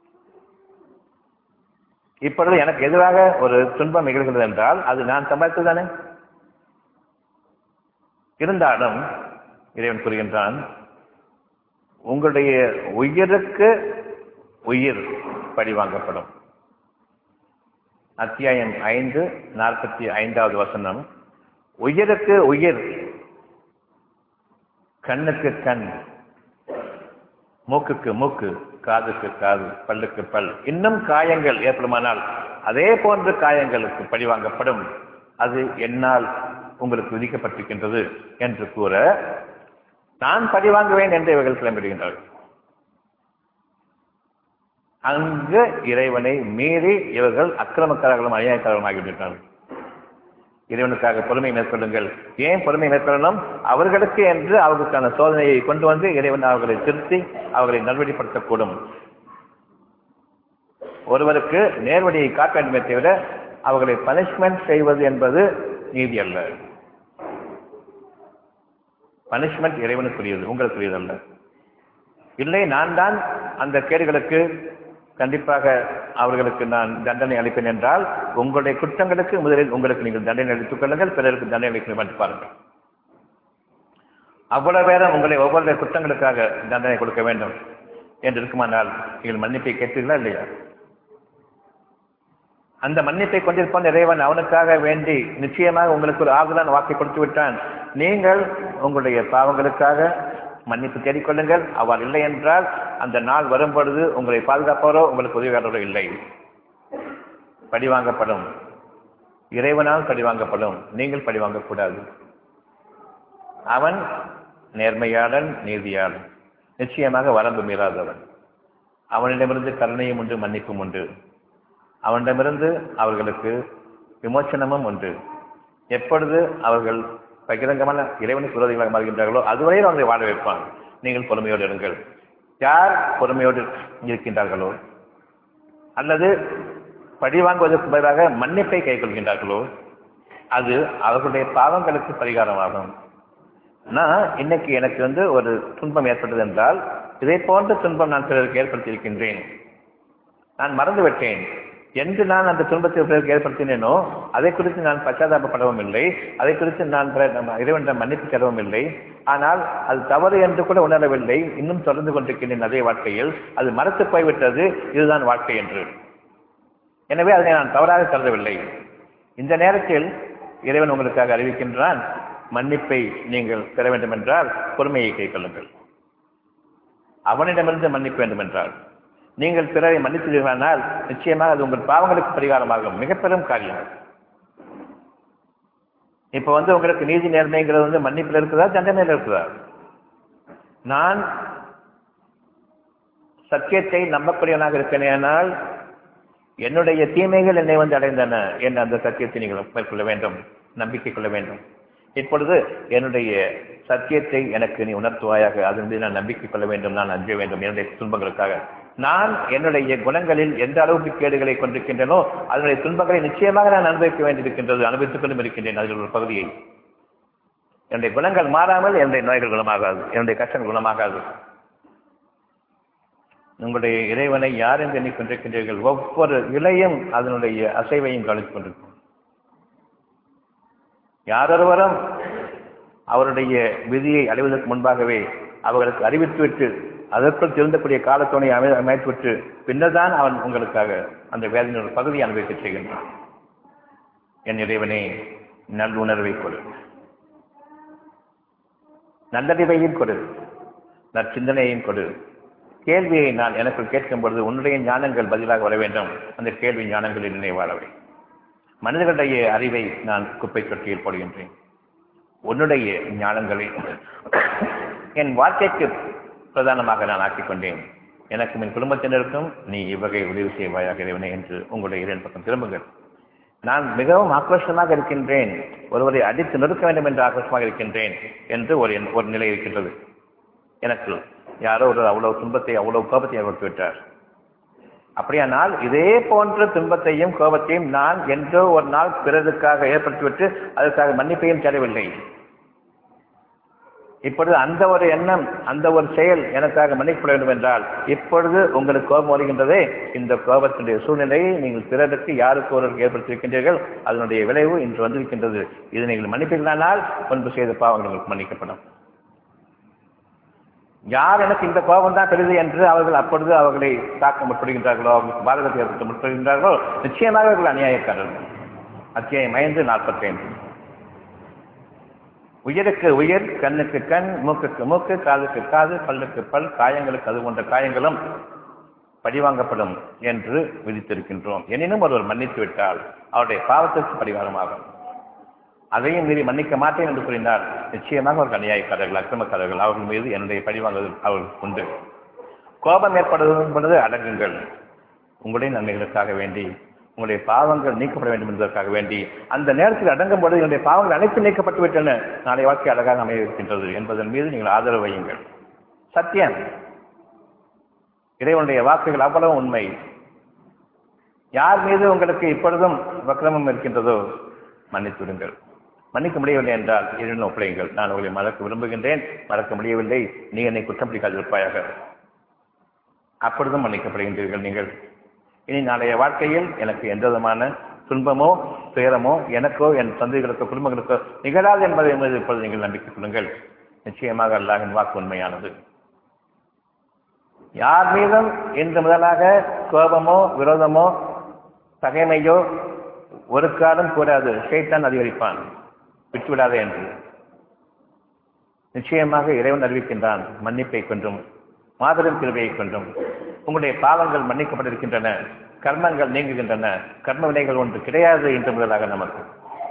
இப்பொழுது எனக்கு எதிராக ஒரு துன்பம் நிகழ்கிறது என்றால் அது நான் சம்பாதித்தது தானே இருந்தாலும் இறைவன் கூறுகின்றான் உங்களுடைய உயிருக்கு உயிர் பழிவாங்கப்படும் அத்தியாயம் ஐந்து நாற்பத்தி ஐந்தாவது வசனம் உயிருக்கு உயிர் கண்ணுக்கு கண் மூக்குக்கு மூக்கு காதுக்கு காது பல்லுக்கு பல் இன்னும் காயங்கள் ஏற்படுமானால் அதே போன்ற காயங்களுக்கு பழிவாங்கப்படும் அது என்னால் உங்களுக்கு விதிக்கப்பட்டிருக்கின்றது என்று கூற நான் பழிவாங்குவேன் என்று இவர்கள் கிளம்பிடுகின்றார்கள் அங்கு இறைவனை மீறி இவர்கள் அக்கிரமக்காரர்களும் அநியாயக்காரர்களும் ஆகிவிட்டார்கள் இறைவனுக்காக பொறுமை மேற்கொள்ளுங்கள் ஏன் பொறுமை மேற்கொள்ளணும் அவர்களுக்கு என்று அவர்களுக்கான சோதனையை கொண்டு வந்து இறைவன் அவர்களை திருத்தி அவர்களை நல்வழிப்படுத்தக்கூடும் ஒருவருக்கு நேர்வழியை காட்ட வேண்டுமே தவிர அவர்களை பனிஷ்மெண்ட் செய்வது என்பது நீதி அல்ல பனிஷ்மெண்ட் இறைவனுக்குரியது உங்களுக்குரியது அல்ல இல்லை நான் தான் அந்த கேடுகளுக்கு கண்டிப்பாக அவர்களுக்கு நான் தண்டனை அளிப்பேன் என்றால் உங்களுடைய குற்றங்களுக்கு முதலில் உங்களுக்கு நீங்கள் தண்டனை அளித்துக் கொள்ளுங்கள் பிறருக்கு தண்டனை அளிக்க என்று பாருங்கள் அவ்வளவு பேரும் உங்களை ஒவ்வொரு குற்றங்களுக்காக தண்டனை கொடுக்க வேண்டும் என்று இருக்குமானால் நீங்கள் மன்னிப்பை கேட்டீர்களா இல்லையா அந்த மன்னிப்பை கொண்டிருப்பான் இறைவன் அவனுக்காக வேண்டி நிச்சயமாக உங்களுக்கு ஒரு ஆகுதான் வாக்கை கொடுத்து விட்டான் நீங்கள் உங்களுடைய பாவங்களுக்காக மன்னிப்பு தேடிக்கொள்ளுங்கள் அவ்வாறு இல்லை என்றால் அந்த நாள் வரும் பொழுது உங்களை பாதுகாப்பவரோ உங்களுக்கு உதவியாளரோ இல்லை பழிவாங்கப்படும் இறைவனால் பழிவாங்கப்படும் நீங்கள் பழிவாங்கக்கூடாது அவன் நேர்மையாளன் நீதியாளன் நிச்சயமாக வரம்பு மீறாதவன் அவனிடமிருந்து கருணையும் உண்டு மன்னிப்பும் உண்டு அவனிடமிருந்து அவர்களுக்கு விமோச்சனமும் உண்டு எப்பொழுது அவர்கள் பகிரங்கமான இறைவனுக்கு விரோதிகளாக மாறுகின்றார்களோ அதுவரையில் அவங்களை வாழ வைப்பான் நீங்கள் பொறுமையோடு இருங்கள் யார் பொறுமையோடு இருக்கின்றார்களோ அல்லது பழி வாங்குவதற்கு பதிலாக மன்னிப்பை கைக்கொள்கின்றார்களோ அது அவர்களுடைய பாவங்களுக்கு பரிகாரமாகும் நான் இன்னைக்கு எனக்கு வந்து ஒரு துன்பம் ஏற்பட்டது என்றால் இதை போன்ற துன்பம் நான் பிறருக்கு ஏற்படுத்தியிருக்கின்றேன் நான் மறந்து விட்டேன் என்று நான் அந்த துன்பத்தை பிறருக்கு ஏற்படுத்தினேனோ அதை குறித்து நான் பச்சாதாபப்படவும் இல்லை அதை குறித்து நான் இறைவனிடம் மன்னிப்பு தரவும் இல்லை ஆனால் அது தவறு என்று கூட உணரவில்லை இன்னும் தொடர்ந்து கொண்டிருக்கின்றேன் அதே வாழ்க்கையில் அது மறத்து போய்விட்டது இதுதான் வாழ்க்கை என்று எனவே அதனை நான் தவறாக கருதவில்லை இந்த நேரத்தில் இறைவன் உங்களுக்காக அறிவிக்கின்றான் மன்னிப்பை நீங்கள் பெற வேண்டும் என்றால் பொறுமையை கைக்கொள்ளுங்கள் அவனிடமிருந்து மன்னிப்பு வேண்டும் என்றால் நீங்கள் பிறரை மன்னித்தீர்களானால் நிச்சயமாக அது உங்கள் பாவங்களுக்கு பரிகாரமாகும் மிக பெரும் காரியம் இப்ப வந்து உங்களுக்கு நீதி நேர்மைங்கிறது வந்து மன்னிப்பில் இருக்குதா தண்டனையில் இருக்குதா நான் சத்தியத்தை நம்பக்கூடியவனாக இருக்கிறேனால் என்னுடைய தீமைகள் என்னை வந்து அடைந்தன என்ற அந்த சத்தியத்தை நீங்கள் மேற்கொள்ள வேண்டும் நம்பிக்கை கொள்ள வேண்டும் இப்பொழுது என்னுடைய சத்தியத்தை எனக்கு நீ உணர்த்துவாயாக அதன் மீது நான் நம்பிக்கை கொள்ள வேண்டும் நான் அஞ்ச வேண்டும் என்னுடைய துன்பங்களுக்காக நான் என்னுடைய குணங்களில் எந்த அளவுக்கு கேடுகளை கொண்டிருக்கின்றனோ அதனுடைய துன்பங்களை நிச்சயமாக நான் அனுபவிக்க வேண்டியிருக்கின்றது அனுபவித்துக் கொண்டும் இருக்கின்றேன் அதில் ஒரு பகுதியை என்னுடைய குணங்கள் மாறாமல் என்னுடைய நோய்கள் குணமாகாது என்னுடைய கஷ்டங்கள் குணமாகாது உங்களுடைய இறைவனை யார் என்று எண்ணிக்கொண்டிருக்கின்றீர்கள் ஒவ்வொரு இலையும் அதனுடைய அசைவையும் கவனித்துக் கொண்டிருக்கும் யாரொருவரும் அவருடைய விதியை அடைவதற்கு முன்பாகவே அவர்களுக்கு அறிவித்துவிட்டு அதற்குள் திருந்தக்கூடிய காலத்தோனை அமை அமைத்துவிட்டு பின்னர் தான் அவன் உங்களுக்காக அந்த வேதனையின் ஒரு பகுதியை அனுபவிக்க செய்கின்றான் என் இறைவனே நல்லுணர்வை கொடு நல்லறிவையும் கொடு நற்சிந்தனையையும் கொடு கேள்வியை நான் எனக்கு கேட்கும் பொழுது உன்னுடைய ஞானங்கள் பதிலாக வர வேண்டும் அந்த கேள்வி ஞானங்களில் நினைவாழவை மனிதர்களுடைய அறிவை நான் குப்பை தொட்டியில் போடுகின்றேன் உன்னுடைய ஞானங்களை என் வாழ்க்கைக்கு பிரதானமாக நான் ஆக்கிக் கொண்டேன் எனக்கும் என் குடும்பத்தினருக்கும் நீ இவ்வகை உதவி செய்வாயாக இறைவனே என்று உங்களுடைய இரண்டு பக்கம் திரும்புங்கள் நான் மிகவும் ஆக்ரோஷமாக இருக்கின்றேன் ஒருவரை அடித்து நொறுக்க வேண்டும் என்று ஆக்ரோஷமாக இருக்கின்றேன் என்று ஒரு ஒரு நிலை இருக்கின்றது எனக்கு யாரோ ஒரு அவ்வளவு துன்பத்தை அவ்வளவு கோபத்தை ஏற்படுத்தி விட்டார் அப்படியானால் இதே போன்ற துன்பத்தையும் கோபத்தையும் நான் என்றோ ஒரு நாள் பிறருக்காக ஏற்படுத்திவிட்டு அதற்காக மன்னிப்பையும் தரவில்லை இப்பொழுது அந்த ஒரு எண்ணம் அந்த ஒரு செயல் எனக்காக மன்னிக்கப்பட வேண்டும் என்றால் இப்பொழுது உங்களுக்கு கோபம் வருகின்றதே இந்த கோபத்தினுடைய சூழ்நிலையை நீங்கள் பிறருக்கு யாருக்கு ஒருவருக்கு ஏற்படுத்தியிருக்கின்றீர்கள் அதனுடைய விளைவு இன்று வந்திருக்கின்றது இது நீங்கள் மன்னிப்பீர்களானால் முன்பு செய்த பாவங்கள் உங்களுக்கு மன்னிக்கப்படும் யார் எனக்கு இந்த கோபம் தான் பெரிது என்று அவர்கள் அப்பொழுது அவர்களை தாக்க முற்படுகின்றார்களோ அவர்களுக்கு பாதகத்தை ஏற்படுத்த முற்படுகின்றார்களோ நிச்சயமாக அவர்கள் அநியாயக்காரர்கள் அத்தியாயம் ஐந்து நாற்பத்தி ஐந்து உயிருக்கு உயிர் கண்ணுக்கு கண் மூக்குக்கு மூக்கு காதுக்கு காது பல்லுக்கு பல் காயங்களுக்கு அது போன்ற காயங்களும் பழிவாங்கப்படும் என்று விதித்திருக்கின்றோம் எனினும் ஒருவர் மன்னித்து விட்டால் அவருடைய பாவத்திற்கு பரிகாரமாகும் அதையும் மீறி மன்னிக்க மாட்டேன் என்று கூறினார் நிச்சயமாக அவர்கள் அநியாயக்காரர்கள் அக்கிரமக்காரர்கள் அவர்கள் மீது என்னுடைய பழிவாங்குவது அவர்களுக்கு உண்டு கோபம் ஏற்படுவதும் பொழுது அடங்குங்கள் உங்களுடைய நன்மைகளுக்காக வேண்டி உங்களுடைய பாவங்கள் நீக்கப்பட வேண்டும் என்பதற்காக வேண்டி அந்த நேரத்தில் அடங்கும் பொழுது என்னுடைய பாவங்கள் அனைத்தும் நீக்கப்பட்டு விட்டன நாளை வாழ்க்கை அழகாக அமைய இருக்கின்றது என்பதன் மீது நீங்கள் ஆதரவு வையுங்கள் சத்தியம் இறைவனுடைய வாக்குகள் அவ்வளவு உண்மை யார் மீது உங்களுக்கு இப்பொழுதும் வக்கிரமம் இருக்கின்றதோ மன்னித்து விடுங்கள் மன்னிக்க முடியவில்லை என்றால் இறைவன் ஒப்படையுங்கள் நான் உங்களை மறக்க விரும்புகின்றேன் மறக்க முடியவில்லை நீ என்னை குற்றம் பிடிக்காதிருப்பாயாக அப்பொழுதும் மன்னிக்கப்படுகின்றீர்கள் நீங்கள் இனி நாளைய வாழ்க்கையில் எனக்கு எந்த விதமான துன்பமோ துயரமோ எனக்கோ என் தந்தைகளுக்கோ குடும்பங்களுக்கோ நிகழாது என்பதை மீது இப்பொழுது நீங்கள் நம்பிக்கை கொள்ளுங்கள் நிச்சயமாக அல்லாஹின் வாக்கு உண்மையானது யார் மீதும் இன்று முதலாக கோபமோ விரோதமோ பகைமையோ ஒரு காலம் கூடாது ஷைத்தான் அதிகரிப்பான் விட்டுவிடாதே என்று நிச்சயமாக இறைவன் அறிவிக்கின்றான் மன்னிப்பை கொண்டும் மாபெரும் கிருபையை கொண்டும் உங்களுடைய பாவங்கள் மன்னிக்கப்பட்டிருக்கின்றன கர்மங்கள் நீங்குகின்றன கர்ம வினைகள் ஒன்று கிடையாது என்று முதலாக நமக்கு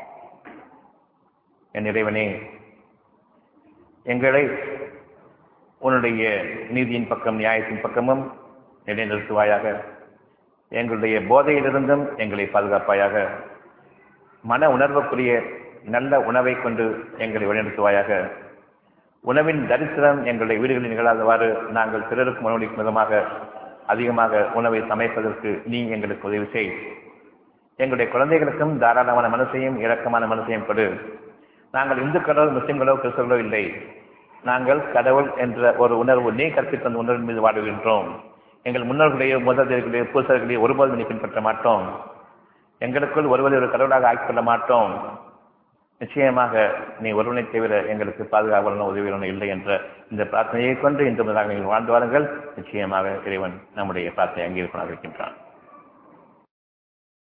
என் இறைவனே எங்களை உன்னுடைய நீதியின் பக்கம் நியாயத்தின் பக்கமும் நிலைநிறுத்துவாயாக எங்களுடைய போதையிலிருந்தும் எங்களை பாதுகாப்பாயாக மன உணர்வுக்குரிய நல்ல உணவை கொண்டு எங்களை வழிநடத்துவாயாக உணவின் தரித்திரம் எங்களுடைய வீடுகளில் நிகழாதவாறு நாங்கள் பிறருக்கும் உணவளிக்கும் விதமாக அதிகமாக உணவை சமைப்பதற்கு நீ எங்களுக்கு உதவி செய் எங்களுடைய குழந்தைகளுக்கும் தாராளமான மனசையும் இரக்கமான மனசையும் கொடு நாங்கள் இந்துக்களோ முஸ்லிம்களோ கிறிஸ்தவர்களோ இல்லை நாங்கள் கடவுள் என்ற ஒரு உணர்வு நீ கற்பித்த அந்த உணர்வின் மீது வாடுகின்றோம் எங்கள் முன்னோர்களையோ முதல்வர்களையோ பூசர்களையோ ஒருபோதும் நீ பின்பற்ற மாட்டோம் எங்களுக்குள் ஒருவரை ஒரு கடவுளாக ஆக்கிக்கொள்ள மாட்டோம் நிச்சயமாக நீ ஒருவனை தவிர எங்களுக்கு பாதுகாவலனும் உதவியாளனும் இல்லை என்ற இந்த பிரார்த்தனையை கொண்டு இந்த முதலாக நீங்கள் வாழ்ந்து வாருங்கள் நிச்சயமாக இறைவன் நம்முடைய பிரார்த்தனை அங்கீகரிப்பதாக இருக்கின்றான்